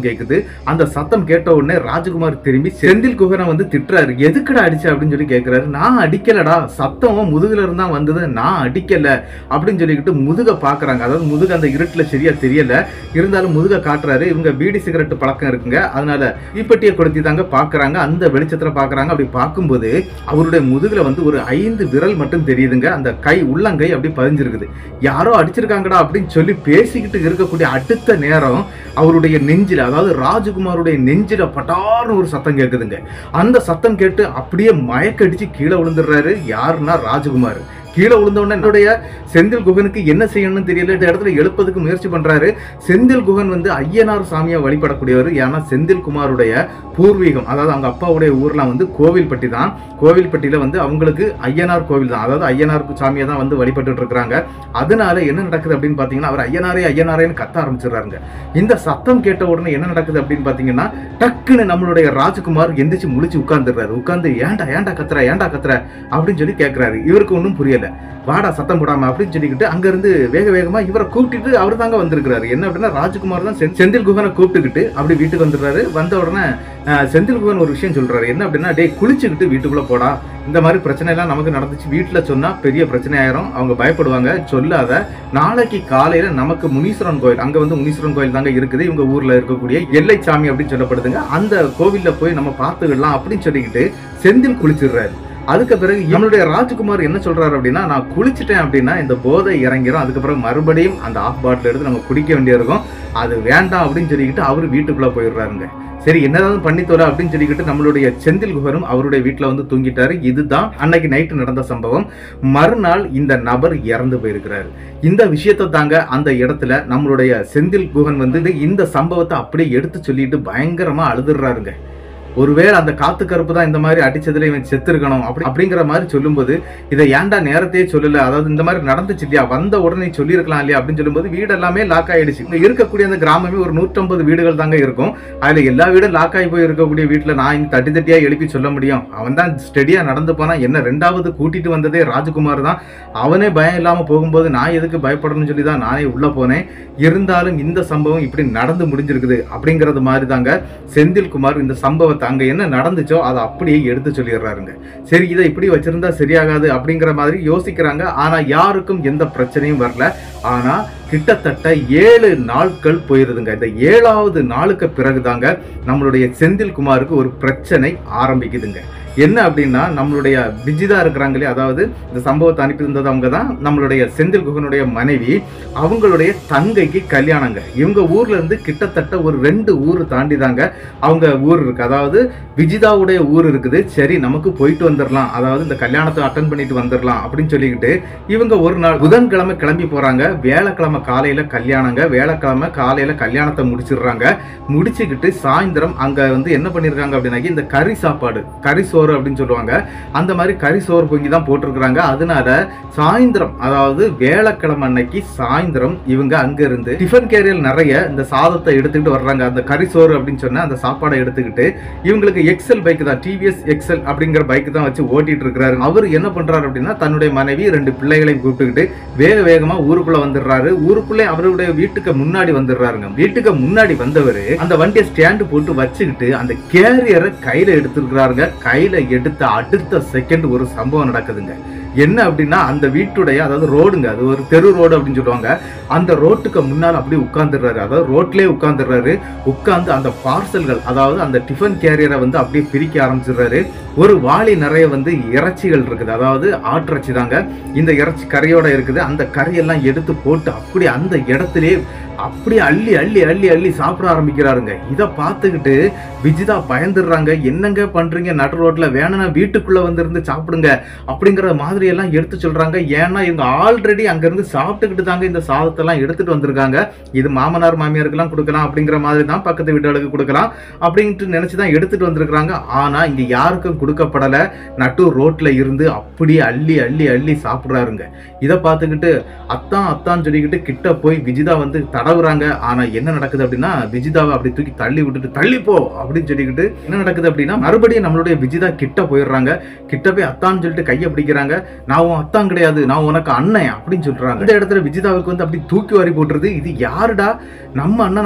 சத்தம் கேக்குது அந்த சத்தம் கேட்ட உடனே ராஜகுமார் திரும்பி செந்தில் குகனை வந்து திட்டுறாரு எதுக்குடா அடிச்ச அப்படின்னு சொல்லி கேக்குறாரு நான் அடிக்கலடா சத்தம் முதுகுல இருந்தா வந்தது நான் அடிக்கல அப்படின்னு சொல்லிக்கிட்டு முதுக பாக்குறாங்க அதாவது முதுகு அந்த இருட்டுல சரியா தெரியல இருந்தாலும் முதுக காட்டுறாரு இவங்க பீடி சிகரெட் பழக்கம் இருக்குங்க அதனால தீப்பெட்டியை கொளுத்தி தாங்க பாக்குறாங்க அந்த வெளிச்சத்துல பாக்குறாங்க அப்படி பார்க்கும்போது அவருடைய முதுகுல வந்து ஒரு ஐந்து விரல் மட்டும் தெரியுதுங்க அந்த கை உள்ளங்கை அப்படி பதிஞ்சிருக்குது யாரோ அடிச்சிருக்காங்கடா அப்படின்னு சொல்லி பேசிக்கிட்டு இருக்கக்கூடிய அடுத்த நேரம் அவருடைய நெஞ்சில அதாவது ராஜகுமாருடைய நெஞ்சில பட்டார்னு ஒரு சத்தம் கேக்குதுங்க அந்த சத்தம் கேட்டு அப்படியே மயக்கடிச்சு கீழே விழுந்துடுறாரு யாருன்னா ராஜகுமார் கீழே விழுந்த உடனே என்னுடைய செந்தில் குகனுக்கு என்ன செய்யணும்னு தெரியல இந்த இடத்துல எழுப்பதுக்கு முயற்சி பண்றாரு செந்தில் குகன் வந்து ஐயனார் சாமியை வழிபடக்கூடியவர் ஏன்னா செந்தில் குமாருடைய பூர்வீகம் அதாவது அவங்க அப்பாவுடைய ஊர்லாம் வந்து கோவில்பட்டி தான் கோவில்பட்டியில வந்து அவங்களுக்கு ஐயனார் கோவில் தான் அதாவது ஐயனார் சாமியை தான் வந்து வழிபட்டுட்டு இருக்கிறாங்க அதனால என்ன நடக்குது அப்படின்னு பாத்தீங்கன்னா அவர் ஐயனாரே ஐயனாரேன்னு கத்த ஆரம்பிச்சிடுறாங்க இந்த சத்தம் கேட்ட உடனே என்ன நடக்குது அப்படின்னு பாத்தீங்கன்னா டக்குன்னு நம்மளுடைய ராஜகுமார் எந்திரிச்சு முழிச்சு உட்கார்ந்துடுறாரு உட்கார்ந்து ஏன்டா ஏன்டா கத்துற ஏன்டா கத்துற அப்படின்னு சொல்லி கேட்கிறாரு இவருக்கு ஒன்றும் புரியல வாடா சத்தம் போடாம அப்படின்னு சொல்லிக்கிட்டு அங்க இருந்து வேக வேகமா இவரை கூப்பிட்டுட்டு அவர் தாங்க வந்திருக்கிறாரு என்ன அப்படின்னா ராஜ்குமார் தான் செந்~ செந்தில் குகனை கூப்பிட்டுக்கிட்டு அப்படி வீட்டுக்கு வந்துடுறாரு வந்த உடனே அஹ், செந்தில் குகன் ஒரு விஷயம் சொல்றாரு என்ன அப்படின்னா டேய் குளிச்சுக்கிட்டு வீட்டுக்குள்ள போடா இந்த மாதிரி பிரச்சனை எல்லாம் நமக்கு நடந்துச்சு வீட்டுல சொன்னா பெரிய பிரச்சனை ஆயிரும் அவங்க பயப்படுவாங்க சொல்லாத நாளைக்கு காலையில நமக்கு முனீஸ்வரன் கோயில் அங்க வந்து முனீஸ்வரன் கோயில் தாங்க இருக்குது இவங்க ஊர்ல இருக்கக்கூடிய எல்லை சாமி அப்படின்னு சொல்லப்படுதுங்க அந்த கோவில்ல போய் நம்ம பார்த்துக்கலாம் அப்படின்னு சொல்லிக்கிட்டு செந்தில் குளிச்சிடுறாரு அதுக்கு பிறகு இவனுடைய ராஜ்குமார் என்ன சொல்றாரு அப்படின்னா நான் குளிச்சிட்டேன் அப்படின்னா இந்த போதை இறங்கிரும் அதுக்கப்புறம் மறுபடியும் அந்த ஆஃப் பாட்டில் எடுத்து நம்ம குடிக்க வேண்டியிருக்கும் அது வேண்டாம் அப்படின்னு சொல்லிக்கிட்டு அவர் வீட்டுக்குள்ள போயிடுறாருங்க சரி என்னதாவது பண்ணித்தோல அப்படின்னு சொல்லிக்கிட்டு நம்மளுடைய செந்தில் குகரும் அவருடைய வீட்டுல வந்து தூங்கிட்டாரு இதுதான் அன்னைக்கு நைட்டு நடந்த சம்பவம் மறுநாள் இந்த நபர் இறந்து போயிருக்கிறாரு இந்த விஷயத்தை தாங்க அந்த இடத்துல நம்மளுடைய செந்தில் குகன் வந்து இந்த சம்பவத்தை அப்படியே எடுத்து சொல்லிட்டு பயங்கரமா அழுதுறாருங்க ஒருவேளை அந்த காத்து கருப்பு தான் இந்த மாதிரி அடிச்சதுல இவன் செத்து இருக்கணும் அப்படி அப்படிங்கிற மாதிரி சொல்லும்போது இதை ஏன்டா நேரத்தையே சொல்லல அதாவது இந்த மாதிரி நடந்துச்சு இல்லையா வந்த உடனே சொல்லியிருக்கலாம் இல்லையா அப்படின்னு சொல்லும்போது வீடு எல்லாமே லாக் ஆயிடுச்சு இங்க இருக்கக்கூடிய அந்த கிராமமே ஒரு நூற்றம்பது வீடுகள் தாங்க இருக்கும் அதுல எல்லா வீடும் லாக் ஆகி போய் இருக்கக்கூடிய வீட்டுல நான் இங்க தட்டி தட்டியா எழுப்பி சொல்ல முடியும் அவன் தான் ஸ்டெடியா நடந்து போனா என்ன ரெண்டாவது கூட்டிட்டு வந்ததே ராஜகுமார் தான் அவனே பயம் இல்லாம போகும்போது நான் எதுக்கு பயப்படணும்னு சொல்லி தான் நானே உள்ள போனேன் இருந்தாலும் இந்த சம்பவம் இப்படி நடந்து முடிஞ்சிருக்குது அப்படிங்கிறது மாதிரி தாங்க செந்தில்குமார் இந்த சம்பவத்தை அங்க என்ன நடந்துச்சோ அதை அப்படியே எடுத்து சொல்லிடுறாருங்க சரி இதை இப்படி வச்சிருந்தா சரியாகாது அப்படிங்கிற மாதிரி யோசிக்கிறாங்க ஆனா யாருக்கும் எந்த பிரச்சனையும் வரல ஆனா கிட்டத்தட்ட ஏழு நாட்கள் போயிருதுங்க இந்த ஏழாவது நாளுக்கு பிறகுதாங்க நம்மளுடைய செந்தில்குமாருக்கு ஒரு பிரச்சனை ஆரம்பிக்குதுங்க என்ன அப்படின்னா நம்மளுடைய விஜிதா இருக்கிறாங்களே அதாவது இந்த சம்பவத்தை அனுப்பியிருந்தது அவங்க தான் நம்மளுடைய செந்தில் குகனுடைய மனைவி அவங்களுடைய தங்கைக்கு கல்யாணங்க இவங்க ஊர்ல இருந்து கிட்டத்தட்ட ஒரு ரெண்டு ஊர் தாண்டி தாங்க அவங்க ஊர் இருக்கு அதாவது விஜிதாவுடைய ஊர் இருக்குது சரி நமக்கு போயிட்டு வந்துடலாம் அதாவது இந்த கல்யாணத்தை அட்டன் பண்ணிட்டு வந்துடலாம் அப்படின்னு சொல்லிக்கிட்டு இவங்க ஒரு நாள் புதன்கிழமை கிளம்பி போறாங்க வியாழக்கிழமை காலையில கல்யாணங்க வியாழக்கிழமை காலையில கல்யாணத்தை முடிச்சிடுறாங்க முடிச்சுக்கிட்டு சாயந்தரம் அங்க வந்து என்ன பண்ணிருக்காங்க அப்படின்னாக்கி இந்த கறி சாப்பாடு கறி சோறு அப்படின்னு சொல்லுவாங்க அந்த மாதிரி கறி சோறு பொங்கி தான் போட்டிருக்கிறாங்க அதனால சாயந்தரம் அதாவது வியாழக்கிழமை அன்னைக்கு சாயந்தரம் இவங்க அங்க இருந்து டிஃபன் கேரியல் நிறைய இந்த சாதத்தை எடுத்துக்கிட்டு வர்றாங்க அந்த கறி சோறு அப்படின்னு சொன்ன அந்த சாப்பாடை எடுத்துக்கிட்டு இவங்களுக்கு எக்ஸல் பைக் தான் டிவிஎஸ் எக்ஸல் அப்படிங்கிற பைக் தான் வச்சு ஓட்டிட்டு இருக்கிறாரு அவர் என்ன பண்றாரு அப்படின்னா தன்னுடைய மனைவி ரெண்டு பிள்ளைகளையும் கூப்பிட்டுக்கிட்டு வேக வேகமா ஊருக்குள்ள வந்துடுறாரு ஊருக்குள்ளே அவருடைய வீட்டுக்கு முன்னாடி வந்துடுறாருங்க வீட்டுக்கு முன்னாடி வந்தவர் அந்த வண்டியை ஸ்டாண்டு போட்டு வச்சுக்கிட்டு அந்த கேரியரை கையில எடுத்துருக்கிறாருங்க கையில எடுத்த அடுத்த செகண்ட் ஒரு சம்பவம் நடக்குதுங்க என்ன அப்படின்னா அந்த வீட்டுடைய அதாவது ரோடுங்க அது ஒரு தெரு ரோடு அப்படின்னு சொல்லுவாங்க அந்த ரோட்டுக்கு முன்னால் அப்படியே உட்கார்ந்துடுறாரு அதாவது ரோட்லயே உட்கார்ந்துடுறாரு உட்கார்ந்து அந்த பார்சல்கள் அதாவது அந்த டிஃபன் கேரியரை வந்து அப்படியே பிரிக்க ஆரம்பிச்சிடுறாரு ஒரு வாளி நிறைய வந்து இறைச்சிகள் இருக்குது அதாவது ஆட்டிறைச்சி தாங்க இந்த இறைச்சி கறியோட இருக்குது அந்த கறியெல்லாம் எடுத்து போட்டு அப்படி அந்த இடத்துலயே அப்படியே அள்ளி அள்ளி அள்ளி அள்ளி சாப்பிட ஆரம்பிக்கிறாருங்க இதை பார்த்துக்கிட்டு விஜிதா பயந்துடுறாங்க என்னங்க பண்றீங்க நடு ரோட்ல வேணும்னா வீட்டுக்குள்ள வந்திருந்து சாப்பிடுங்க அப்படிங்கிற மாதிரி எல்லாம் எடுத்து சொல்றாங்க ஏன்னா இவங்க ஆல்ரெடி அங்க இருந்து சாப்பிட்டுக்கிட்டு தாங்க இந்த சாதத்தெல்லாம் எடுத்துட்டு வந்திருக்காங்க இது மாமனார் மாமியாருக்கெல்லாம் கொடுக்கலாம் அப்படிங்கிற மாதிரி தான் பக்கத்து வீட்டுகளுக்கு கொடுக்கலாம் அப்படின்ட்டு நினைச்சு தான் எடுத்துட்டு வந்திருக்கிறாங்க ஆனா இங்க யாருக்கும் கொடுக்கப்படல நட்டு ரோட்ல இருந்து அப்படியே அள்ளி அள்ளி அள்ளி சாப்பிடுறாருங்க இதை பார்த்துக்கிட்டு அத்தான் அத்தான்னு சொல்லிக்கிட்டு கிட்ட போய் விஜிதா வந்து தடவுறாங்க ஆனா என்ன நடக்குது அப்படின்னா விஜிதாவை அப்படி தூக்கி தள்ளி விட்டுட்டு தள்ளி போ அப்படின்னு சொல்லிக்கிட்டு என்ன நடக்குது அப்படின்னா மறுபடியும் நம்மளுடைய விஜிதா கிட்ட போயிடுறாங்க கிட்ட போய் அத்தான்னு சொல்லிட்டு கையை பிடிக்கிறாங்க நான் உன் அத்தான் கிடையாது நான் உனக்கு அண்ணன் அப்படின்னு சொல்றாங்க இந்த இடத்துல விஜிதாவுக்கு வந்து அப்படி தூக்கி வாரி போட்டுருது இது யாருடா நம்ம அண்ணனா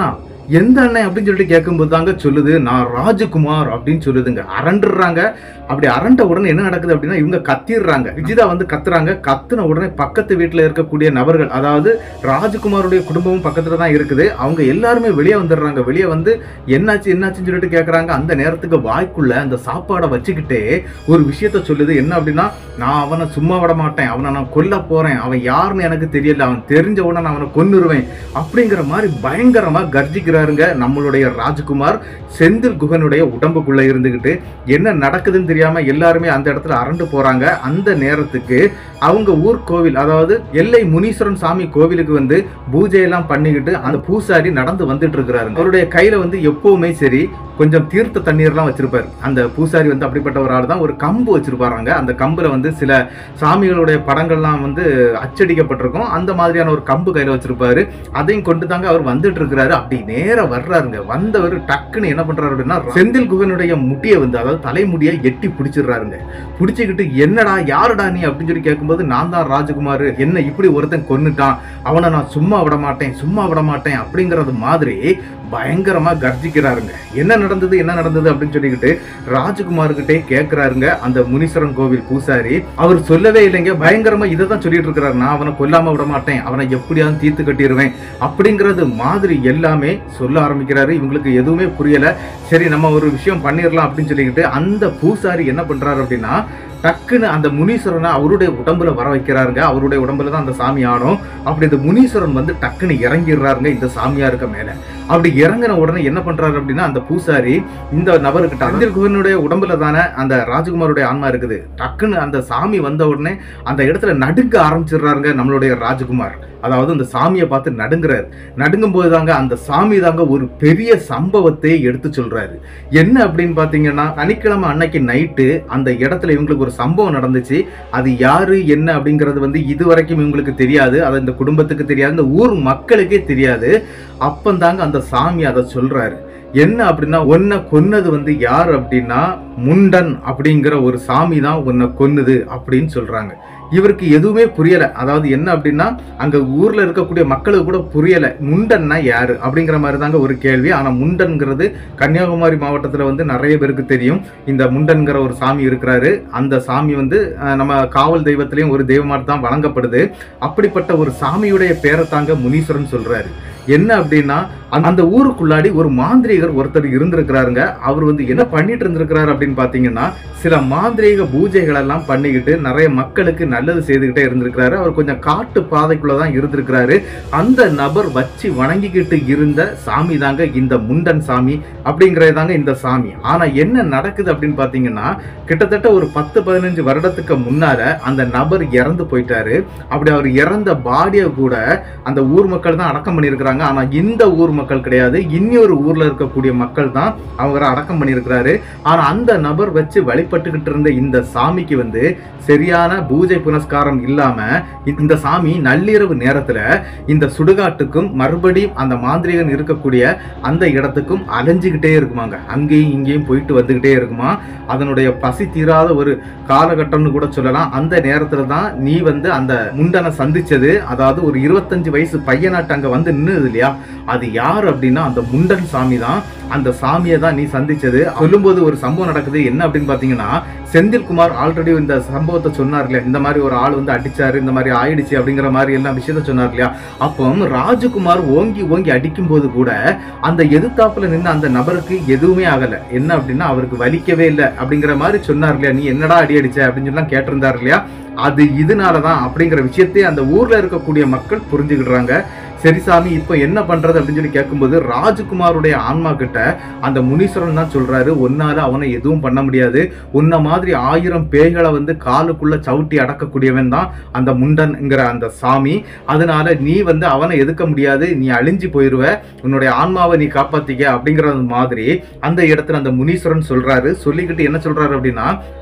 எந்த அண்ணன் அப்படின்னு சொல்லிட்டு கேட்கும்போது தாங்க சொல்லுது நான் ராஜகுமார் அப்படின்னு சொல்லுதுங்க அரண்டுறாங்க அப்படி அரண்ட உடனே என்ன நடக்குது அப்படின்னா இவங்க கத்திடுறாங்க விஜிதா வந்து கத்துறாங்க கத்துன உடனே பக்கத்து வீட்டுல இருக்கக்கூடிய நபர்கள் அதாவது ராஜகுமாருடைய குடும்பமும் பக்கத்துல தான் இருக்குது அவங்க எல்லாருமே வெளியே வந்துடுறாங்க வெளியே வந்து என்னாச்சு என்னாச்சுன்னு சொல்லிட்டு கேக்குறாங்க அந்த நேரத்துக்கு வாய்க்குள்ள அந்த சாப்பாடை வச்சுக்கிட்டே ஒரு விஷயத்த சொல்லுது என்ன அப்படின்னா நான் அவனை சும்மா விட மாட்டேன் அவனை நான் கொல்ல போறேன் அவன் யாருன்னு எனக்கு தெரியல அவன் தெரிஞ்ச உடனே நான் அவனை கொன்னுருவேன் அப்படிங்கிற மாதிரி பயங்கரமா கர்ஜிக்கிறாருங்க நம்மளுடைய ராஜகுமார் செந்தில் குகனுடைய உடம்புக்குள்ள இருந்துகிட்டு என்ன நடக்குதுன்னு தெரியாம எல்லாருமே அந்த இடத்துல அரண்டு போறாங்க அந்த நேரத்துக்கு அவங்க ஊர் கோவில் அதாவது எல்லை முனீஸ்வரன் சாமி கோவிலுக்கு வந்து பூஜை எல்லாம் பண்ணிக்கிட்டு அந்த பூசாரி நடந்து வந்துட்டு இருக்கிறாரு அவருடைய கையில வந்து எப்பவுமே சரி கொஞ்சம் தீர்த்த தண்ணீர்லாம் வச்சிருப்பாரு அந்த பூசாரி வந்து அப்படிப்பட்ட ஒரு ஆள் தான் ஒரு கம்பு வச்சிருப்பாருங்க அந்த கம்புல வந்து சில சாமிகளுடைய படங்கள்லாம் வந்து அச்சடிக்கப்பட்டிருக்கும் அந்த மாதிரியான ஒரு கம்பு கையில வச்சிருப்பாரு அதையும் கொண்டு தாங்க அவர் வந்துட்டு இருக்கிறாரு அப்படி நேரா வர்றாருங்க வந்தவர் டக்குன்னு என்ன பண்றாரு அப்படின்னா செந்தில் குகனுடைய முடியை வந்து அதாவது தலைமுடியை எட்டி பிடிச்சிடுறாருங்க பிடிச்சிக்கிட்டு என்னடா யாருடா நீ அப்படின்னு சொல்லி கேட்கும்போது நான் தான் ராஜகுமார் என்ன இப்படி ஒருத்தன் கொன்னுட்டான் அவனை நான் சும்மா விட மாட்டேன் சும்மா விட மாட்டேன் அப்படிங்கறது மாதிரி பயங்கரமா கர்ஜிக்கிறாருங்க என்ன நடந்தது என்ன நடந்தது அப்படின்னு சொல்லிக்கிட்டு ராஜகுமார்கிட்டே கேட்கிறாருங்க அந்த முனீஸ்வரன் கோவில் பூசாரி அவர் சொல்லவே இல்லைங்க பயங்கரமா இதை தான் சொல்லிட்டு இருக்கிறாரு நான் அவனை கொல்லாம விட மாட்டேன் அவனை எப்படியாவது தீர்த்து கட்டிடுவேன் அப்படிங்கிறது மாதிரி எல்லாமே சொல்ல ஆரம்பிக்கிறாரு இவங்களுக்கு எதுவுமே புரியல சரி நம்ம ஒரு விஷயம் பண்ணிடலாம் அப்படின்னு சொல்லிக்கிட்டு அந்த பூசாரி என்ன பண்றாரு அப்படின்னா டக்குன்னு அந்த முனீஸ்வரனை அவருடைய உடம்புல வர வைக்கிறாருங்க அவருடைய உடம்புல தான் அந்த சாமி ஆடும் அப்படி இந்த முனீஸ்வரன் வந்து டக்குன்னு இறங்கிடுறாருங்க இந்த சாமியாருக்கு மேல அப்படி இறங்கின உடனே என்ன பண்றாரு அப்படின்னா அந்த பூசாரி இந்த நபர்கிட்ட அந்தில் குகனுடைய உடம்புல தானே அந்த ராஜகுமாருடைய ஆன்மா இருக்குது டக்குன்னு அந்த சாமி வந்த உடனே அந்த இடத்துல நடுங்க ஆரம்பிச்சிடுறாருங்க நம்மளுடைய ராஜகுமார் அதாவது அந்த சாமியை பார்த்து நடுங்குறாரு நடுங்கும் போது தாங்க அந்த சாமி தாங்க ஒரு பெரிய சம்பவத்தை எடுத்து சொல்றாரு என்ன அப்படின்னு பாத்தீங்கன்னா சனிக்கிழமை அன்னைக்கு நைட்டு அந்த இடத்துல இவங்களுக்கு ஒரு சம்பவம் நடந்துச்சு அது யாரு என்ன அப்படிங்கிறது வந்து இது வரைக்கும் இவங்களுக்கு தெரியாது அது இந்த குடும்பத்துக்கு தெரியாது இந்த ஊர் மக்களுக்கே தெரியாது அப்பந்தாங்க அந்த சாமி அதை சொல்றாரு என்ன அப்படின்னா உன்னை கொன்னது வந்து யார் அப்படின்னா முண்டன் அப்படிங்கிற ஒரு சாமி தான் உன்னை கொன்னுது அப்படின்னு சொல்றாங்க இவருக்கு எதுவுமே புரியல அதாவது என்ன அப்படின்னா அங்க ஊர்ல இருக்கக்கூடிய மக்களுக்கு கூட புரியல முண்டன்னா யாரு அப்படிங்கிற மாதிரி தாங்க ஒரு கேள்வி ஆனா முண்டன்கிறது கன்னியாகுமரி மாவட்டத்துல வந்து நிறைய பேருக்கு தெரியும் இந்த முண்டன்கிற ஒரு சாமி இருக்கிறாரு அந்த சாமி வந்து அஹ், நம்ம காவல் தெய்வத்திலையும் ஒரு தெய்வமாக தான் வழங்கப்படுது அப்படிப்பட்ட ஒரு சாமியுடைய பேரை தாங்க முனீஸ்வரன் சொல்றாரு என்ன அப்படின்னா அந்த- அந்த ஊருக்குள்ளாடி ஒரு மாந்திரீகர் ஒருத்தர் இருந்திருக்கிறாருங்க அவர் வந்து என்ன பண்ணிட்டு இருந்திருக்கிறாரு அப்படின்னு பாத்தீங்கன்னா சில மாந்திரீக பூஜைகள் எல்லாம் பண்ணிக்கிட்டு நிறைய மக்களுக்கு நல்லது செய்துக்கிட்டே இருந்திருக்கிறாரு அவர் கொஞ்சம் காட்டு பாதைக்குள்ள தான் இருந்திருக்கிறாரு அந்த நபர் வச்சு வணங்கிக்கிட்டு இருந்த சாமி தாங்க இந்த முண்டன் சாமி அப்படிங்கிறது தாங்க இந்த சாமி ஆனா என்ன நடக்குது அப்படின்னு பாத்தீங்கன்னா கிட்டத்தட்ட ஒரு பத்து பதினஞ்சு வருடத்துக்கு முன்னால அந்த நபர் இறந்து போயிட்டாரு அப்படி அவர் இறந்த பாடியை கூட அந்த ஊர் மக்கள் தான் அடக்கம் பண்ணியிருக்கிறாங்க ஆனா இந்த ஊர் மக்கள் கிடையாது இன்னொரு ஊர்ல இருக்கக்கூடிய மக்கள் தான் அவரை அடக்கம் பண்ணியிருக்கிறாரு ஆனா அந்த நபர் வச்சு வழிபட்டுக்கிட்டு இருந்த இந்த சாமிக்கு வந்து சரியான பூஜை புனஸ்காரம் இல்லாம இந்த சாமி நள்ளிரவு நேரத்துல இந்த சுடுகாட்டுக்கும் மறுபடியும் அந்த மாந்திரிகன் இருக்கக்கூடிய அந்த இடத்துக்கும் அலைஞ்சுக்கிட்டே இருக்குமாங்க அங்கேயும் இங்கேயும் போயிட்டு வந்துகிட்டே இருக்குமா அதனுடைய பசி தீராத ஒரு காலகட்டம்னு கூட சொல்லலாம் அந்த நேரத்துல தான் நீ வந்து அந்த முண்டனை சந்திச்சது அதாவது ஒரு இருபத்தஞ்சு வயசு பையனாட்டு அங்க வந்து நின்னுது இல்லையா அது யார் அப்படின்னா அந்த முண்டன் சாமி தான் அந்த சாமியை தான் நீ சந்திச்சது சொல்லும்போது ஒரு சம்பவம் நடக்குது என்ன அப்படின்னு பாத்தீங்கன்னா செந்தில்குமார் ஆல்ரெடி இந்த சம்பவத்தை சொன்னார் இல்லையா இந்த மாதிரி ஒரு ஆள் வந்து அடிச்சாரு இந்த மாதிரி ஆயிடுச்சு அப்படிங்கிற மாதிரி எல்லாம் விஷயத்த சொன்னார் இல்லையா அப்போ ராஜகுமார் ஓங்கி ஓங்கி அடிக்கும் போது கூட அந்த எதிர்த்தாப்புல நின்ன அந்த நபருக்கு எதுவுமே ஆகல என்ன அப்படின்னா அவருக்கு வலிக்கவே இல்லை அப்படிங்கிற மாதிரி சொன்னார் இல்லையா நீ என்னடா அடி அடிச்ச அப்படின்னு சொல்லி கேட்டிருந்தார் இல்லையா அது இதனாலதான் அப்படிங்கிற விஷயத்தை அந்த ஊர்ல இருக்கக்கூடிய மக்கள் புரிஞ்சுக்கிடுறாங்க சரி சாமி இப்போ என்ன பண்றது அப்படின்னு சொல்லி கேட்கும்போது ராஜகுமாருடைய ஆன்மா கிட்ட அந்த முனீஸ்வரன் தான் சொல்றாரு உன்னால அவனை எதுவும் பண்ண முடியாது உன்ன மாதிரி ஆயிரம் பேய்களை வந்து காலுக்குள்ள சவுட்டி அடக்கக்கூடியவன் தான் அந்த முண்டன்ங்கிற அந்த சாமி அதனால நீ வந்து அவனை எதுக்க முடியாது நீ அழிஞ்சு போயிருவ உன்னுடைய ஆன்மாவை நீ காப்பாத்திக்க அப்படிங்கறது மாதிரி அந்த இடத்துல அந்த முனீஸ்வரன் சொல்றாரு சொல்லிக்கிட்டு என்ன சொல்றாரு அப்படின்னா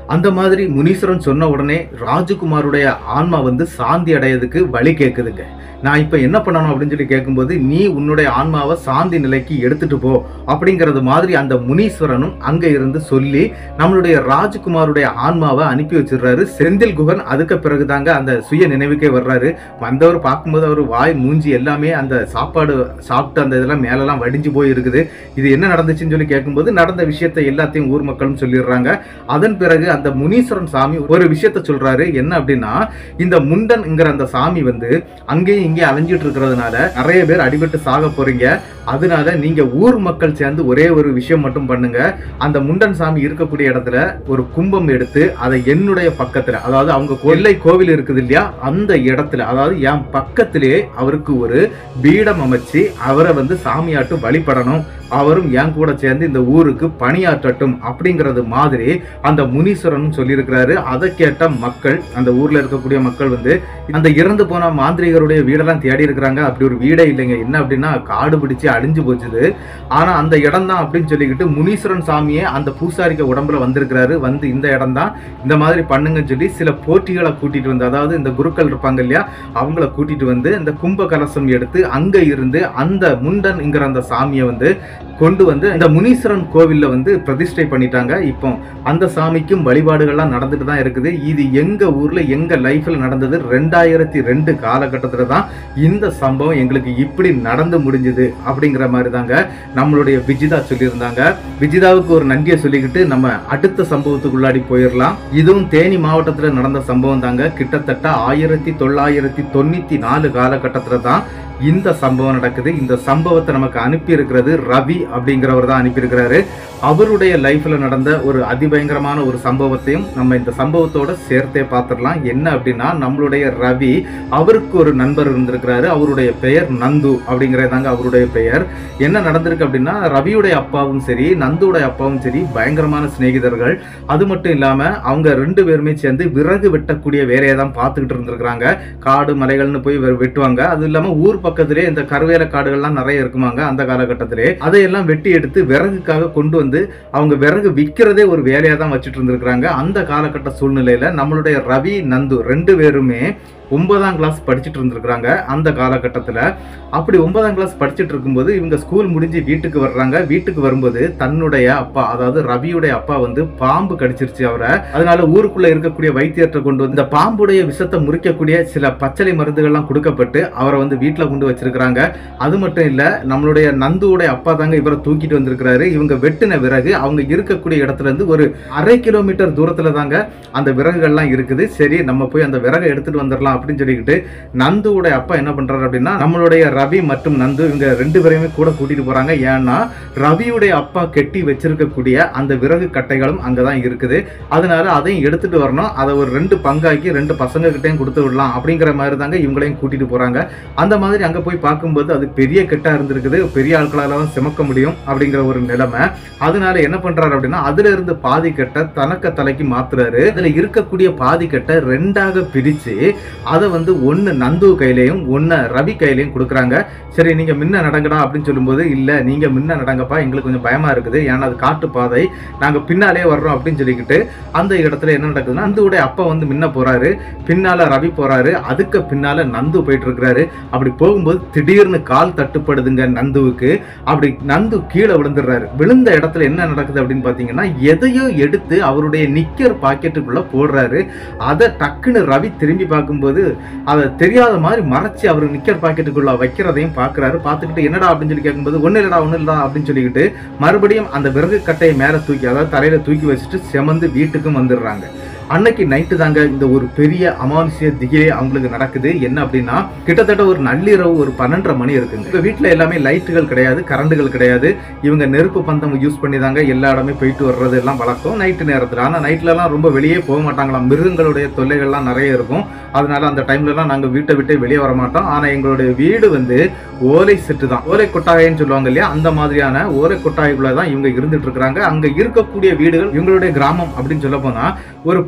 அந்த மாதிரி முனீஸ்வரன் சொன்ன உடனே ராஜகுமாருடைய ஆன்மா வந்து சாந்தி அடையதுக்கு வழி கேட்குதுங்க நான் இப்போ என்ன பண்ணணும் அப்படின்னு சொல்லி கேட்கும்போது நீ உன்னுடைய ஆன்மாவை சாந்தி நிலைக்கு எடுத்துட்டு போ அப்படிங்கிறது மாதிரி அந்த முனீஸ்வரனும் அங்க இருந்து சொல்லி நம்மளுடைய ராஜகுமாருடைய ஆன்மாவை அனுப்பி வச்சிடுறாரு செந்தில் குகன் அதுக்கு பிறகுதாங்க அந்த சுய நினைவுக்கே வர்றாரு வந்தவர் பார்க்கும்போது அவர் வாய் மூஞ்சி எல்லாமே அந்த சாப்பாடு சாப்பிட்டு அந்த இதெல்லாம் மேலெல்லாம் வடிஞ்சு போய் இருக்குது இது என்ன நடந்துச்சுன்னு சொல்லி கேட்கும்போது நடந்த விஷயத்தை எல்லாத்தையும் ஊர் மக்களும் சொல்லிடுறாங்க அதன் பிறகு அந்த முனீஸ்வரன் சாமி ஒரு விஷயத்த சொல்றாரு என்ன அப்படின்னா இந்த முண்டன்ங்கிற அந்த சாமி வந்து அங்கேயும் இங்கேயும் அலைஞ்சிட்டு இருக்கிறதுனால நிறைய பேர் அடிபட்டு சாக போறீங்க அதனால நீங்க ஊர் மக்கள் சேர்ந்து ஒரே ஒரு விஷயம் மட்டும் பண்ணுங்க அந்த முண்டன் சாமி இருக்கக்கூடிய இடத்துல ஒரு கும்பம் எடுத்து அதை என்னுடைய பக்கத்துல அதாவது அவங்க கொல்லை கோவில் இருக்குது இல்லையா அந்த இடத்துல அதாவது என் பக்கத்திலே அவருக்கு ஒரு பீடம் அமைச்சு அவரை வந்து சாமியாட்டு வழிபடணும் அவரும் என் கூட சேர்ந்து இந்த ஊருக்கு பணியாற்றட்டும் அப்படிங்கிறது மாதிரி அந்த முனீஸ்வரன் சொல்லியிருக்கிறாரு அதை கேட்ட மக்கள் அந்த ஊர்ல இருக்கக்கூடிய மக்கள் வந்து அந்த இறந்து போன மாந்திரிகருடைய வீடெல்லாம் தேடி இருக்கிறாங்க அப்படி ஒரு வீடே இல்லைங்க என்ன அப்படின்னா காடு பிடிச்சு அழிஞ்சு போச்சுது ஆனா அந்த இடம் தான் அப்படின்னு சொல்லிக்கிட்டு முனீஸ்வரன் சாமியே அந்த பூசாரிக்க உடம்புல வந்திருக்கிறாரு வந்து இந்த இடம் தான் இந்த மாதிரி பண்ணுங்கன்னு சொல்லி சில போட்டிகளை கூட்டிட்டு வந்து அதாவது இந்த குருக்கள் இருப்பாங்க இல்லையா அவங்கள கூட்டிட்டு வந்து இந்த கும்ப கலசம் எடுத்து அங்க இருந்து அந்த முண்டன்ங்கிற அந்த சாமியை வந்து கொண்டு வந்து இந்த முனீஸ்வரன் கோவில்ல வந்து பிரதிஷ்டை பண்ணிட்டாங்க இப்போ அந்த சாமிக்கும் வழிபாடுகள்லாம் நடந்துட்டு தான் இருக்குது இது எங்க ஊர்ல எங்க லைஃப்ல நடந்தது ரெண்டாயிரத்தி ரெண்டு காலகட்டத்துல தான் இந்த சம்பவம் எங்களுக்கு இப்படி நடந்து முடிஞ்சது அப்படிங்கிற மாதிரி தாங்க நம்மளுடைய விஜிதா சொல்லியிருந்தாங்க விஜிதாவுக்கு ஒரு நன்றியை சொல்லிக்கிட்டு நம்ம அடுத்த சம்பவத்துக்குள்ளாடி போயிடலாம் இதுவும் தேனி மாவட்டத்துல நடந்த சம்பவம் தாங்க கிட்டத்தட்ட ஆயிரத்தி தொள்ளாயிரத்தி தொண்ணூத்தி நாலு காலகட்டத்துல தான் இந்த சம்பவம் நடக்குது இந்த சம்பவத்தை நமக்கு அனுப்பி இருக்கிறது ரவி அப்படிங்கிறவர் தான் அனுப்பியிருக்கிறாரு அவருடைய லைஃப்ல நடந்த ஒரு அதிபயங்கரமான ஒரு சம்பவத்தையும் நம்ம இந்த சம்பவத்தோட சேர்த்தே பார்த்துடலாம் என்ன அப்படின்னா நம்மளுடைய ரவி அவருக்கு ஒரு நண்பர் இருந்திருக்கிறாரு அவருடைய பெயர் நந்து அப்படிங்கிறது தாங்க அவருடைய பெயர் என்ன நடந்திருக்கு அப்படின்னா ரவியுடைய அப்பாவும் சரி நந்துடைய அப்பாவும் சரி பயங்கரமான சிநேகிதர்கள் அது மட்டும் இல்லாம அவங்க ரெண்டு பேருமே சேர்ந்து விறகு வெட்டக்கூடிய வேலையை தான் பார்த்துக்கிட்டு இருந்திருக்கிறாங்க காடு மலைகள்னு போய் வெ- வெட்டுவாங்க அது இல்லாம ஊர் பக்கத்திலே இந்த கருவேல காடுகள்லாம் நிறைய இருக்குமாங்க அந்த காலகட்டத்திலே அதையெல்லாம் வெட்டி எடுத்து விறகுக்காக கொண்டு வந்து அவங்க விறகு விற்கிறதே ஒரு வேலையா தான் வச்சுட்டு இருந்திருக்கிறாங்க அந்த காலகட்ட சூழ்நிலையில நம்மளுடைய ரவி நந்து ரெண்டு பேருமே ஒன்பதாம் கிளாஸ் படிச்சுட்டு இருந்திருக்கிறாங்க அந்த காலகட்டத்தில் அப்படி ஒன்பதாம் கிளாஸ் படிச்சுட்டு இருக்கும்போது இவங்க ஸ்கூல் முடிஞ்சு வீட்டுக்கு வர்றாங்க வீட்டுக்கு வரும்போது தன்னுடைய அப்பா அதாவது ரவியுடைய அப்பா வந்து பாம்பு கடிச்சிருச்சு அவரை அதனால ஊருக்குள்ள இருக்கக்கூடிய வைத்தியத்தை கொண்டு வந்து இந்த பாம்புடைய விஷத்தை முறிக்கக்கூடிய சில பச்சளை மருந்துகள்லாம் கொடுக்கப்பட்டு அவரை வந்து வீட்டில் கொண்டு வச்சிருக்கிறாங்க அது மட்டும் இல்ல நம்மளுடைய நந்துவுடைய அப்பா தாங்க இவரை தூக்கிட்டு வந்திருக்கிறாரு இவங்க வெட்டின விறகு அவங்க இருக்கக்கூடிய இடத்துல இருந்து ஒரு அரை கிலோமீட்டர் தூரத்துல தாங்க அந்த விறகுகள்லாம் இருக்குது சரி நம்ம போய் அந்த விறகை எடுத்துட்டு வந்துடலாம் அப்படின்னு சொல்லிக்கிட்டு நந்துவுடைய அப்பா என்ன பண்றாரு அப்படின்னா நம்மளுடைய ரவி மற்றும் நந்து இவங்க ரெண்டு பேரையுமே கூட கூட்டிட்டு போறாங்க ஏன்னா ரவியுடைய அப்பா கெட்டி வச்சிருக்கக்கூடிய அந்த விறகு கட்டைகளும் அங்கதான் இருக்குது அதனால அதையும் எடுத்துட்டு வரணும் அதை ஒரு ரெண்டு பங்காக்கி ரெண்டு பசங்க கிட்டையும் கொடுத்து விடலாம் அப்படிங்கிற மாதிரி தாங்க இவங்களையும் கூட்டிட்டு போறாங்க அந்த மாதிரி அங்க போய் பார்க்கும்போது அது பெரிய கெட்டா இருந்திருக்குது பெரிய ஆட்களால தான் சுமக்க முடியும் அப்படிங்கிற ஒரு நிலைமை அதனால என்ன பண்றாரு அப்படின்னா அதுல இருந்து பாதி கட்டை தனக்க தலைக்கு மாத்துறாரு அதுல இருக்கக்கூடிய பாதி கட்டை ரெண்டாக பிரிச்சு அதை வந்து ஒன்னு நந்து கையிலையும் ஒன்னு ரவி கையிலையும் கொடுக்குறாங்க சரி நீங்க முன்ன நடங்கடா அப்படின்னு சொல்லும்போது இல்ல நீங்க முன்ன நடங்கப்பா எங்களுக்கு கொஞ்சம் பயமா இருக்குது ஏன்னா அது காட்டு பாதை நாங்க பின்னாலே வர்றோம் அப்படின்னு சொல்லிக்கிட்டு அந்த இடத்துல என்ன நடக்குதுன்னா நந்துவுடைய அப்பா வந்து முன்ன போறாரு பின்னால ரவி போறாரு அதுக்கு பின்னால நந்து போயிட்டு இருக்கிறாரு அப்படி போகும்போது திடீர்னு கால் தட்டுப்படுதுங்க நந்துவுக்கு அப்படி நந்து கீழே விழுந்துடுறாரு விழுந்த இடத்துல என்ன நடக்குது அப்படின்னு பாத்தீங்கன்னா எதையோ எடுத்து அவருடைய நிக்கர் பாக்கெட்டுக்குள்ள போடுறாரு அதை டக்குன்னு ரவி திரும்பி பார்க்கும்போது அதை தெரியாத மாதிரி மறைச்சு அவர் நிக்கர் பாக்கெட்டுக்குள்ள வைக்கிறதையும் பார்க்கறாரு பார்த்துக்கிட்டு என்னடா அப்படின்னு சொல்லி கேட்கும்போது ஒண்ணு இல்லடா ஒண்ணு இல்லடா அப்படின்னு சொல்லிக்கிட்டு மறுபடியும் அந்த விறகு கட்டையை மேல தூக்கி அதாவது தரையில தூக்கி வச்சுட்டு செமந்து வீட்டுக்கும் வந்துடுறாங்க அன்னைக்கு நைட்டு தாங்க இந்த ஒரு பெரிய அமானுஷ்ய திகிலே அவங்களுக்கு நடக்குது என்ன அப்படின்னா கிட்டத்தட்ட ஒரு நள்ளிரவு ஒரு பன்னெண்டரை மணி இருக்குங்க இப்ப வீட்டுல எல்லாமே லைட்டுகள் கிடையாது கரண்டுகள் கிடையாது இவங்க நெருப்பு பந்தம் யூஸ் பண்ணி தாங்க எல்லா இடமே போயிட்டு வர்றது எல்லாம் வழக்கம் நைட்டு நேரத்துல ஆனா நைட்ல எல்லாம் ரொம்ப வெளியே போக மாட்டாங்களாம் மிருகங்களுடைய தொல்லைகள்லாம் நிறைய இருக்கும் அதனால அந்த டைம்ல எல்லாம் நாங்க வீட்டை விட்டு வெளியே வர மாட்டோம் ஆனா எங்களுடைய வீடு வந்து ஓலை செட்டு தான் ஓலை கொட்டாயன்னு சொல்லுவாங்க இல்லையா அந்த மாதிரியான ஓலை கொட்டாய்க்குள்ள தான் இவங்க இருந்துட்டு இருக்காங்க அங்க இருக்கக்கூடிய வீடுகள் இவங்களுடைய கிராமம் அப்படின்னு சொல்ல போனா ஒரு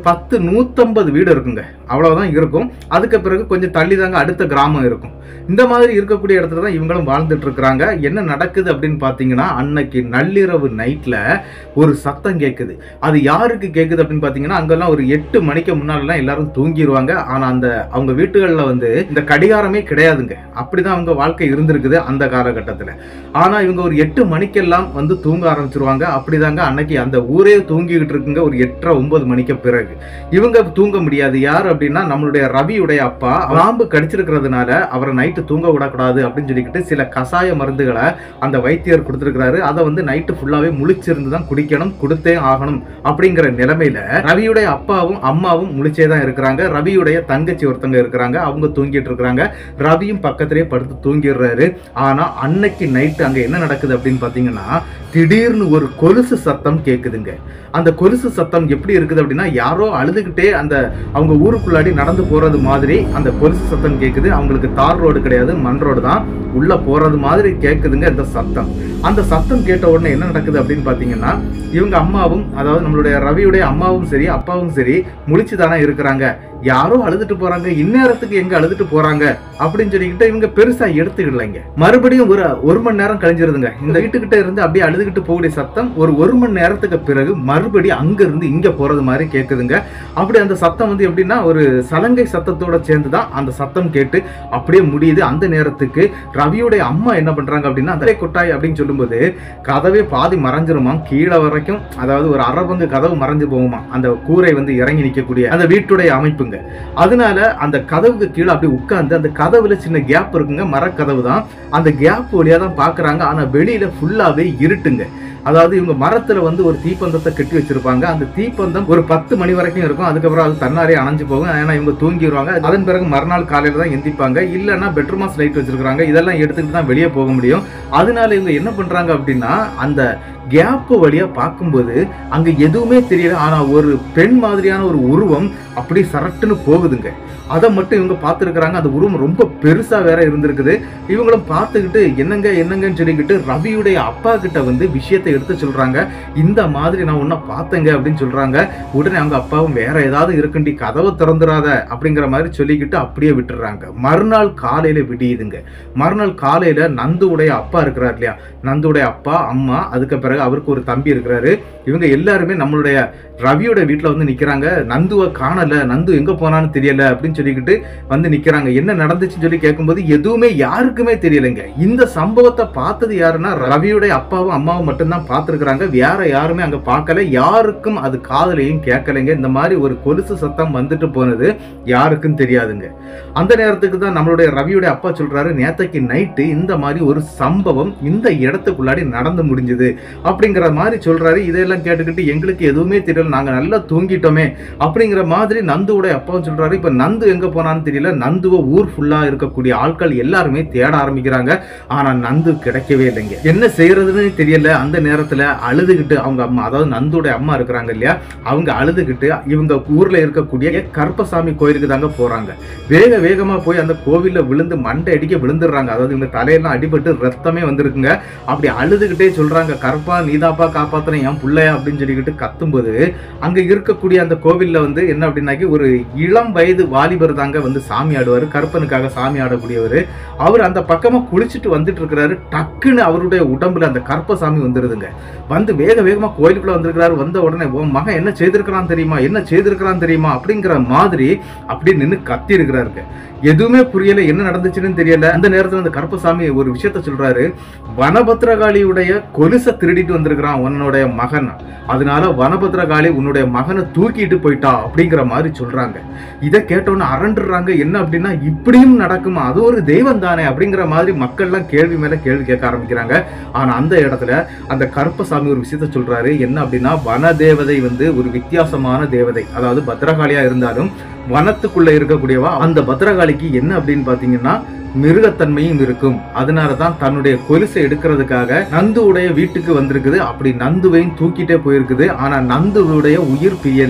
பத்து நூத்தம்பது வீடு இருக்குங்க அவ்வளவுதான் இருக்கும் அதுக்கு பிறகு கொஞ்சம் தள்ளி தாங்க அடுத்த கிராமம் இருக்கும் இந்த மாதிரி இருக்கக்கூடிய இடத்துல தான் இவங்களும் வாழ்ந்துட்டு இருக்கிறாங்க என்ன நடக்குது அப்படின்னு பார்த்தீங்கன்னா அன்னைக்கு நள்ளிரவு நைட்ல ஒரு சத்தம் கேட்குது அது யாருக்கு கேட்குது அப்படின்னு பார்த்தீங்கன்னா அங்கெல்லாம் ஒரு எட்டு மணிக்கு முன்னாலலாம் எல்லாரும் தூங்கிடுவாங்க ஆனா அந்த அவங்க வீட்டுகளில் வந்து இந்த கடிகாரமே கிடையாதுங்க அப்படிதான் அவங்க வாழ்க்கை இருந்திருக்குது அந்த காலகட்டத்தில் ஆனா இவங்க ஒரு எட்டு மணிக்கெல்லாம் வந்து தூங்க ஆரம்பிச்சிருவாங்க அப்படிதாங்க அன்னைக்கு அந்த ஊரே தூங்கிக்கிட்டு இருக்குங்க ஒரு எட்டரை ஒன்பது மணிக்கு பிறகு இவங்க தூங்க முடியாது யார் அப்படின்னா நம்மளுடைய ரவியுடைய அப்பா பாம்பு கடிச்சிருக்கிறதுனால அவரை நைட்டு தூங்க விடக்கூடாது அப்படின்னு சொல்லிக்கிட்டு சில கசாய மருந்துகளை அந்த வைத்தியர் கொடுத்துருக்கிறாரு அதை வந்து நைட்டு ஃபுல்லாவே முழிச்சிருந்து தான் குடிக்கணும் கொடுத்தே ஆகணும் அப்படிங்கிற நிலைமையில ரவியுடைய அப்பாவும் அம்மாவும் முழிச்சே தான் இருக்கிறாங்க ரவியுடைய தங்கச்சி ஒருத்தங்க இருக்கிறாங்க அவங்க தூங்கிட்டு இருக்கிறாங்க ரவியும் பக்கத்திலே படுத்து தூங்கிடுறாரு ஆனா அன்னைக்கு நைட்டு அங்க என்ன நடக்குது அப்படின்னு பாத்தீங்கன்னா திடீர்னு ஒரு கொலுசு சத்தம் கேக்குதுங்க அந்த கொலுசு சத்தம் எப்படி இருக்குது அப்படின்னா யாரோ அழுதுகிட்டே அந்த அவங்க ஊருக்குள்ளாடி நடந்து போறது மாதிரி அந்த கொலுசு சத்தம் கேக்குது அவங்களுக்கு தார் ரோடு கிடையாது மண் ரோடு தான் உள்ள போறது மாதிரி கேக்குதுங்க இந்த சத்தம் அந்த சத்தம் கேட்ட உடனே என்ன நடக்குது அப்படின்னு பாத்தீங்கன்னா இவங்க அம்மாவும் அதாவது நம்மளுடைய ரவியுடைய அம்மாவும் சரி அப்பாவும் சரி முழிச்சு தானே இருக்கிறாங்க யாரோ அழுதுட்டு போறாங்க இந்நேரத்துக்கு எங்க அழுதுட்டு போறாங்க அப்படின்னு சொல்லிக்கிட்டு இவங்க பெருசா எடுத்துக்கலைங்க மறுபடியும் ஒரு ஒரு மணி நேரம் கழிஞ்சிருதுங்க இந்த வீட்டுக்கிட்ட இருந்து அப்படியே அழுதுகிட்டு போகக்கூடிய சத்தம் ஒரு ஒரு மணி நேரத்துக்கு பிறகு மறுபடியும் அங்க இருந்து இங்க போறது மாதிரி கேக்குதுங்க அப்படி அந்த சத்தம் வந்து எப்படின்னா ஒரு சலங்கை சத்தத்தோட சேர்ந்து தான் அந்த சத்தம் கேட்டு அப்படியே முடியுது அந்த நேரத்துக்கு ரவியுடைய அம்மா என்ன பண்றாங்க அப்படின்னா அந்த கொட்டாய் அப்படின்னு சொல்லும்போது கதவே பாதி மறைஞ்சிருமாம் கீழே வரைக்கும் அதாவது ஒரு அரை பங்கு கதவு மறைஞ்சு போகுமா அந்த கூரை வந்து இறங்கி நிற்கக்கூடிய அந்த வீட்டுடைய அமைப்புங்க அதனால அந்த கதவுக்கு கீழே அப்படி உட்கார்ந்து அந்த கதவுல சின்ன கேப் இருக்குங்க மரக்கதவு தான் அந்த கேப் வழியா தான் பாக்குறாங்க ஆனா வெளியில ஃபுல்லாவே இருட்டுங்க அதாவது இவங்க மரத்துல வந்து ஒரு தீப்பந்தத்தை கட்டி வச்சிருப்பாங்க அந்த தீப்பந்தம் ஒரு பத்து மணி வரைக்கும் இருக்கும் அதுக்கப்புறம் அது தன்னாரே அணைஞ்சு போகும் ஏன்னா இவங்க தூங்கிடுவாங்க அதன் பிறகு மறுநாள் காலையில தான் எந்திப்பாங்க இல்லைன்னா பெட்ரூமாஸ் லைட் வச்சிருக்காங்க இதெல்லாம் எடுத்துக்கிட்டு தான் வெளியே போக முடியும் அதனால இவங்க என்ன பண்றாங்க அப்படின்னா அந்த கேப் வழியா பார்க்கும்போது அங்க எதுவுமே தெரியல ஆனா ஒரு பெண் மாதிரியான ஒரு உருவம் அப்படி சரட்டுன்னு போகுதுங்க அதை மட்டும் இவங்க பார்த்துருக்குறாங்க அந்த உருவம் ரொம்ப பெருசா வேற இருந்திருக்குது இவங்களும் பார்த்துக்கிட்டு என்னங்க என்னங்கன்னு சொல்லிக்கிட்டு ரவியுடைய அப்பா கிட்ட வந்து விஷயத்தை எடுத்து சொல்றாங்க இந்த மாதிரி நான் உன்னை பார்த்தேங்க அப்படின்னு சொல்றாங்க உடனே அவங்க அப்பாவும் வேற ஏதாவது இருக்குண்டி கதவை திறந்துடாத அப்படிங்கிற மாதிரி சொல்லிக்கிட்டு அப்படியே விட்டுறாங்க மறுநாள் காலையில விடியுதுங்க மறுநாள் காலையில நந்துவுடைய அப்பா இருக்கிறார் இல்லையா நந்துவுடைய அப்பா அம்மா அதுக்கு பிறகு அவருக்கு ஒரு தம்பி இருக்கிறாரு இவங்க எல்லாருமே நம்மளுடைய ரவியோட வீட்டில் வந்து நிக்கிறாங்க நந்துவை காணல நந்து எங்க போனான்னு தெரியல அப்படின்னு சொல்லிக்கிட்டு வந்து நிக்கிறாங்க என்ன நடந்துச்சுன்னு சொல்லி கேட்கும்போது எதுவுமே யாருக்குமே தெரியலைங்க இந்த சம்பவத்தை பார்த்தது யாருன்னா ரவியுடைய அப்பாவும் அம்மாவும் மட்டும்தான் பார்த்துருக்குறாங்க வேற யாருமே அங்க பார்க்கல யாருக்கும் அது காதலையும் கேட்கலைங்க இந்த மாதிரி ஒரு கொலுசு சத்தம் வந்துட்டு போனது யாருக்கும் தெரியாதுங்க அந்த நேரத்துக்கு தான் நம்மளுடைய ரவியுடைய அப்பா சொல்றாரு நேத்தைக்கு நைட்டு இந்த மாதிரி ஒரு சம்பவம் இந்த இடத்துக்குள்ளாடி நடந்து முடிஞ்சது அப்படிங்கிற மாதிரி சொல்றாரு இதெல்லாம் கேட்டுக்கிட்டு எங்களுக்கு எதுவுமே தெரியல நாங்க நல்லா தூங்கிட்டோமே அப்படிங்கிற மாதிரி நந்துவுடைய அப்பாவும் சொல்றாரு இப்ப நந்து எங்க போனான்னு தெரியல நந்துவை ஊர் ஃபுல்லா இருக்கக்கூடிய ஆட்கள் எல்லாருமே தேட ஆரம்பிக்கிறாங்க ஆனா நந்து கிடைக்கவே இல்லைங்க என்ன செய்யறதுன்னு தெரியல அந்த நேரத்துல அழுதுகிட்டு அவங்க அம்மா அதாவது நந்துடைய அம்மா இருக்கிறாங்க இல்லையா அவங்க அழுதுகிட்டு இவங்க ஊர்ல இருக்கக்கூடிய கருப்பசாமி கோயிலுக்கு தாங்க போறாங்க வேக வேகமா போய் அந்த கோவில்ல விழுந்து மண்டை அடிக்க விழுந்துடுறாங்க அதாவது இவங்க தலையெல்லாம் அடிபட்டு ரத்தமே வந்திருக்குங்க அப்படி அழுதுகிட்டே சொல்றாங்க கருப்பா நீதாப்பா காப்பாத்துறேன் என் பிள்ளையா அப்படின்னு சொல்லிக்கிட்டு கத்தும்போது அங்க இருக்கக்கூடிய அந்த கோவில்ல வந்து என்ன அப்படின்னாக்கி ஒரு இளம் வயது வாலிபர் தாங்க வந்து சாமி ஆடுவார் கருப்பனுக்காக சாமி ஆடக்கூடியவர் அவர் அந்த பக்கமா குளிச்சுட்டு வந்துட்டு இருக்கிறாரு டக்குன்னு அவருடைய உடம்புல அந்த கருப்பசாமி வந்துருதுங்க வந்து வேக வேகமா கோயிலுக்குள்ள வந்திருக்கிறாரு வந்த உடனே உன் மகன் என்ன செய்திருக்கிறான் தெரியுமா என்ன செய்திருக்கிறான் தெரியுமா அப்படிங்கிற மாதிரி அப்படியே நின்று கத்தி இருக்கிறாருங்க எதுவுமே புரியல என்ன நடந்துச்சுன்னு தெரியல அந்த நேரத்துல அந்த கருப்பசாமி ஒரு விஷயத்த சொல்றாரு வனபத்ரகாளியுடைய கொலுசை திருடிட்டு வந்திருக்கிறான் உன்னுடைய மகன் அதனால வனபத்ரகாளி உன்னுடைய மகனை தூக்கிட்டு போயிட்டா அப்படிங்கிற மாதிரி சொல்றாங்க இதை கேட்டோன்னு அரண்டுறாங்க என்ன அப்படின்னா இப்படியும் நடக்குமா அது ஒரு தெய்வம் தானே அப்படிங்கிற மாதிரி மக்கள்லாம் கேள்வி மேல கேள்வி கேட்க ஆரம்பிக்கிறாங்க ஆனா அந்த இடத்துல அந்த கருப்பசாமி ஒரு விஷயத்த சொல்றாரு என்ன அப்படின்னா வன தேவதை வந்து ஒரு வித்தியாசமான தேவதை அதாவது பத்ரகாளியா இருந்தாலும் வனத்துக்குள்ள இருக்கக்கூடியவா அந்த பத்ரகாளிக்கு என்ன அப்படின்னு பாத்தீங்கன்னா மிருகத்தன்மையும் இருக்கும் அதனால தான் தன்னுடைய கொலுசை எடுக்கிறதுக்காக நந்துவுடைய வீட்டுக்கு வந்திருக்குது அப்படி நந்துவையும் தூக்கிட்டே போயிருக்குது ஆனா நந்துவுடைய உயிர் பிரியல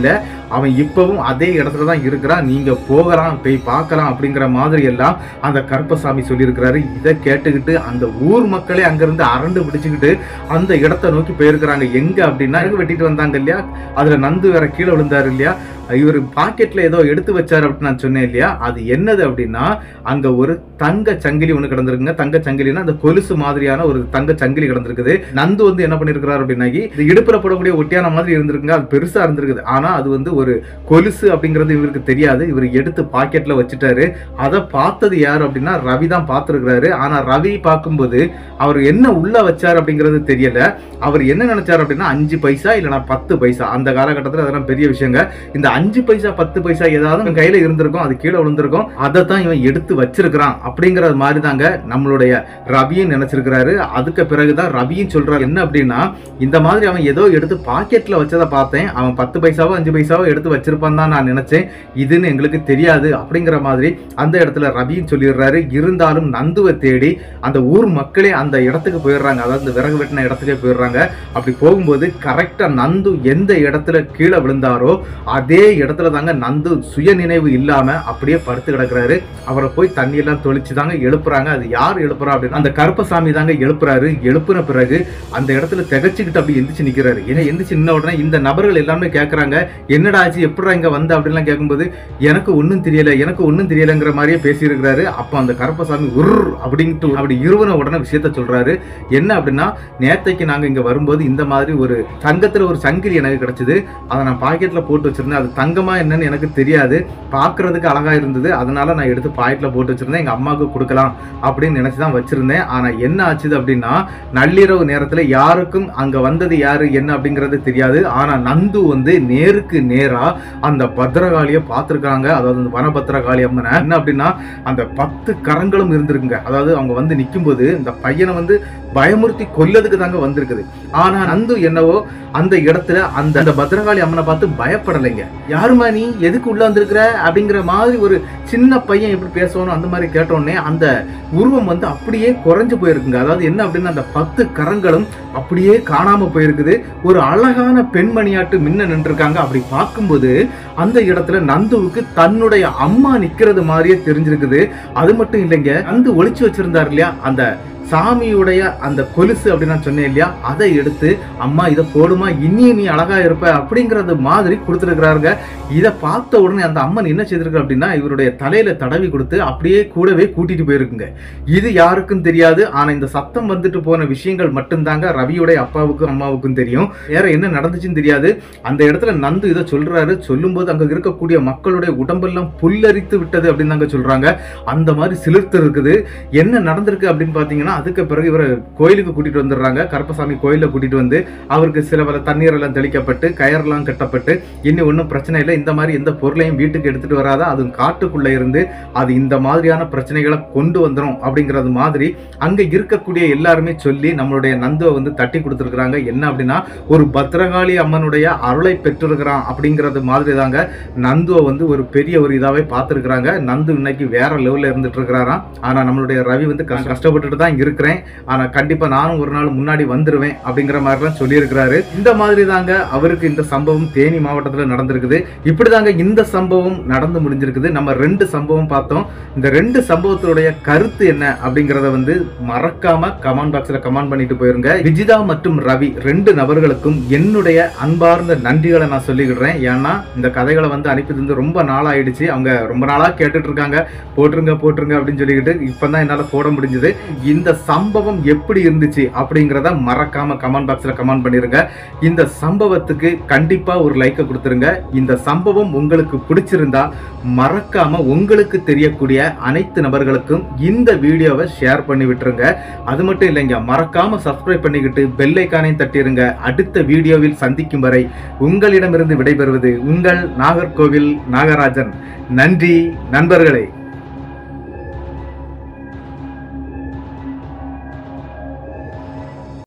அவன் இப்பவும் அதே இடத்துல தான் இருக்கிறான் நீங்க போகலாம் போய் பார்க்கலாம் அப்படிங்கிற மாதிரி எல்லாம் அந்த கருப்பசாமி சொல்லியிருக்கிறாரு இதை கேட்டுக்கிட்டு அந்த ஊர் மக்களே அங்கிருந்து அரண்டு பிடிச்சுக்கிட்டு அந்த இடத்த நோக்கி போயிருக்கிறாங்க எங்க அப்படின்னா எங்க வெட்டிட்டு வந்தாங்க இல்லையா அதுல நந்து வேற கீழே விழுந்தாரு இல்லையா இவர் பாக்கெட்ல ஏதோ எடுத்து வச்சாரு அப்படின்னு நான் சொன்னேன் இல்லையா அது என்னது அப்படின்னா அங்க ஒரு தங்க சங்கிலி ஒண்ணு கிடந்திருக்குங்க தங்க சங்கிலினா அந்த கொலுசு மாதிரியான ஒரு தங்க சங்கிலி கிடந்திருக்குது நந்து வந்து என்ன பண்ணிருக்கிறாரு அப்படின்னாக்கி இது இடுப்புல போடக்கூடிய ஒட்டியான மாதிரி இருந்திருக்குங்க அது பெருசா இருந்திருக்குது ஆனா அது வந்து ஒரு கொலுசு அப்படிங்கிறது இவருக்கு தெரியாது இவர் எடுத்து பாக்கெட்ல வச்சுட்டாரு அதை பார்த்தது யார் அப்படின்னா ரவி தான் பார்த்துருக்கிறாரு ஆனா ரவி பார்க்கும்போது அவர் என்ன உள்ள வச்சார் அப்படிங்கிறது தெரியல அவர் என்ன நினைச்சார் அப்படின்னா அஞ்சு பைசா இல்லைனா பத்து பைசா அந்த காலகட்டத்தில் அதெல்லாம் பெரிய விஷயங்க இந்த அஞ்சு பைசா பத்து பைசா ஏதாவது இவன் கையில இருந்திருக்கும் அது கீழே விழுந்திருக்கும் அதை தான் இவன் எடுத்து வச்சிருக்கிறான் அப்படிங்கிறது மாதிரி தாங்க நம்மளுடைய ரவியும் நினைச்சிருக்கிறாரு அதுக்கு பிறகுதான் ரவியும் சொல்றாரு என்ன அப்படின்னா இந்த மாதிரி அவன் ஏதோ எடுத்து பாக்கெட்ல வச்சதை பார்த்தேன் அவன் பத்து பைசாவோ அஞ்சு பைசாவோ எடுத்து வச்சிருப்பான் தான் நான் நினைச்சேன் இதுன்னு எங்களுக்கு தெரியாது அப்படிங்கிற மாதிரி அந்த இடத்துல ரவியும் சொல்லிடுறாரு இருந்தாலும் நந்துவை தேடி அந்த ஊர் மக்களே அந்த இடத்துக்கு போயிடுறாங்க அதாவது இந்த விறகு வெட்டின இடத்துக்கே போயிடுறாங்க அப்படி போகும்போது கரெக்டா நந்து எந்த இடத்துல கீழே விழுந்தாரோ அதே இடத்துல தாங்க நந்து சுய நினைவு இல்லாம அப்படியே படுத்து கிடக்குறாரு அவரை போய் தண்ணியெல்லாம் தொளிச்சு தாங்க எழுப்புறாங்க அது யார் எழுப்புறா அப்படின்னா அந்த கருப்பசாமி தாங்க எழுப்புறாரு எழுப்புன பிறகு அந்த இடத்துல திகச்சுக்கிட்டு அப்படி எந்திரிச்சு நிக்கிறாரு ஏன்னா எந்திரிச்சு நின்ன உடனே இந்த நபர்கள் எல்லாமே கேட்கறாங்க என்னடா ஆச்சு எப்படிடா இங்க வந்த அப்படின்லாம் கேட்கும்போது எனக்கு ஒன்றும் தெரியல எனக்கு ஒன்றும் தெரியலங்கிற மாதிரியே பேசியிருக்கிறாரு அப்போ அந்த கருப்பசாமி உர் அப்படின்ட்டு அப்படி இருவன உடனே விஷயத்த சொல்றாரு என்ன அப்படின்னா நேத்தைக்கு நாங்க இங்க வரும்போது இந்த மாதிரி ஒரு தங்கத்துல ஒரு சங்கிலி எனக்கு கிடைச்சது அதை நான் பாக்கெட்ல போட்டு வச்சிருந்தேன் அது தங்கமா என்னன்னு எனக்கு தெரியாது பார்க்கிறதுக்கு அழகா இருந்தது அதனால நான் எடுத்து பாக்கெட்ல போட்டு வச்சிருந்தேன் எங்க அம்மாவுக்கு கொடுக்கலாம் அப்படின்னு நினைச்சு தான் வச்சிருந்தேன் ஆனா என்ன ஆச்சுது அப்படின்னா நள்ளிரவு நேரத்துல யாருக்கும் அங்க வந்தது யாரு என்ன அப்படிங்கிறது தெரியாது ஆனா நந்து வந்து நேருக்கு நேரா அந்த பத்திரகாளியை பார்த்திருக்காங்க அதாவது அந்த வனபத்திரகாளி அம்மனை என்ன அப்படின்னா அந்த பத்து கரங்களும் இருந்திருக்குங்க அதாவது அவங்க வந்து நிக்கும்போது இந்த பையனை வந்து பயமுறுத்தி கொல்லதுக்கு தாங்க வந்திருக்குது ஆனா நந்து என்னவோ அந்த இடத்துல அந்த அந்த பத்ரகாளி அம்மனை பார்த்து பயப்படலைங்க யாருமா நீ எதுக்கு உள்ள வந்திருக்கிற அப்படிங்கிற மாதிரி ஒரு சின்ன பையன் எப்படி பேசணும் அந்த மாதிரி கேட்டோடனே அந்த உருவம் வந்து அப்படியே குறைஞ்சு போயிருக்குங்க அதாவது என்ன அப்படின்னா அந்த பத்து கரங்களும் அப்படியே காணாம போயிருக்குது ஒரு அழகான பெண்மணியாட்டு மின்ன நின்றுருக்காங்க அப்படி பார்க்கும்போது அந்த இடத்துல நந்துவுக்கு தன்னுடைய அம்மா நிக்கிறது மாதிரியே தெரிஞ்சிருக்குது அது மட்டும் இல்லைங்க நந்து ஒளிச்சு வச்சிருந்தார் இல்லையா அந்த சாமியுடைய அந்த கொலுசு அப்படின்னு நான் சொன்னேன் இல்லையா அதை எடுத்து அம்மா இதை போடுமா இன்னி நீ அழகா இருப்ப அப்படிங்கறது மாதிரி கொடுத்துருக்கிறாருங்க இதை பார்த்த உடனே அந்த அம்மன் என்ன செய்திருக்கு அப்படின்னா இவருடைய தலையில தடவி கொடுத்து அப்படியே கூடவே கூட்டிட்டு போயிருக்குங்க இது யாருக்கும் தெரியாது ஆனா இந்த சத்தம் வந்துட்டு போன விஷயங்கள் மட்டும்தாங்க ரவியுடைய அப்பாவுக்கும் அம்மாவுக்கும் தெரியும் வேற என்ன நடந்துச்சுன்னு தெரியாது அந்த இடத்துல நந்து இதை சொல்றாரு சொல்லும்போது அங்க இருக்கக்கூடிய மக்களுடைய உடம்பெல்லாம் புல்லரித்து விட்டது அப்படின்னு தாங்க சொல்றாங்க அந்த மாதிரி சிலிர்த்து இருக்குது என்ன நடந்திருக்கு அப்படின்னு பாத்தீங்கன்னா அதுக்கு பிறகு இவரை கோயிலுக்கு கூட்டிட்டு வந்துடுறாங்க கருப்பசாமி கோயில கூட்டிட்டு வந்து அவருக்கு சில பல தண்ணீர் எல்லாம் தெளிக்கப்பட்டு கயர்லாம் கட்டப்பட்டு இனி ஒன்றும் பிரச்சனை இல்லை இந்த மாதிரி எந்த பொருளையும் வீட்டுக்கு எடுத்துட்டு வராத அதுவும் காட்டுக்குள்ள இருந்து அது இந்த மாதிரியான பிரச்சனைகளை கொண்டு வந்துரும் அப்படிங்கிறது மாதிரி அங்க இருக்கக்கூடிய எல்லாருமே சொல்லி நம்மளுடைய நந்துவை வந்து தட்டி கொடுத்துருக்குறாங்க என்ன அப்படின்னா ஒரு பத்ரகாளி அம்மனுடைய அருளை பெற்றிருக்கிறான் அப்படிங்கிறது மாதிரி தாங்க நந்துவை வந்து ஒரு பெரிய ஒரு இதாவே பார்த்துருக்குறாங்க நந்து இன்னைக்கு வேற லெவல்ல இருந்துட்டு இருக்கிறாராம் ஆனா நம்மளுடைய ரவி வந்து க- கஷ்டப்பட்டுட்டு தான் இருக்கிறேன் ஆனா கண்டிப்பா நானும் ஒரு நாள் முன்னாடி வந்துருவேன் அப்படிங்கிற மாதிரிலாம் சொல்லியிருக்கிறாரு இந்த மாதிரி தாங்க அவருக்கு இந்த சம்பவம் தேனி மாவட்டத்துல நடந்திருக்குது இப்படிதாங்க இந்த சம்பவம் நடந்து முடிஞ்சிருக்குது நம்ம ரெண்டு சம்பவம் பார்த்தோம் இந்த ரெண்டு சம்பவத்தினுடைய கருத்து என்ன அப்படிங்கறத வந்து மறக்காம கமெண்ட் பாக்ஸ்ல கமெண்ட் பண்ணிட்டு போயிருங்க விஜிதா மற்றும் ரவி ரெண்டு நபர்களுக்கும் என்னுடைய அன்பார்ந்த நன்றிகளை நான் சொல்லிக்கிடுறேன் ஏன்னா இந்த கதைகளை வந்து அனுப்பி தந்து ரொம்ப நாளாயிடுச்சு அவங்க ரொம்ப நாளா கேட்டுட்டு இருக்காங்க போட்டுருங்க போட்டுருங்க அப்படின்னு சொல்லிக்கிட்டு இப்பதான் என்னால போட முடிஞ்சது இந்த சம்பவம் எப்படி இருந்துச்சு அப்படிங்கிறத மறக்காம கமெண்ட் பாக்ஸ்ல கமெண்ட் பண்ணிருங்க இந்த சம்பவத்துக்கு கண்டிப்பா ஒரு லைக்கை கொடுத்துருங்க இந்த சம்பவம் உங்களுக்கு பிடிச்சிருந்தா மறக்காம உங்களுக்கு தெரியக்கூடிய அனைத்து நபர்களுக்கும் இந்த வீடியோவை ஷேர் பண்ணி விட்டுருங்க அது மட்டும் இல்லைங்க மறக்காம சப்ஸ்கிரைப் பண்ணிக்கிட்டு பெல் ஐக்கானையும் தட்டிருங்க அடுத்த வீடியோவில் சந்திக்கும் வரை உங்களிடமிருந்து விடைபெறுவது உங்கள் நாகர்கோவில் நாகராஜன் நன்றி நண்பர்களே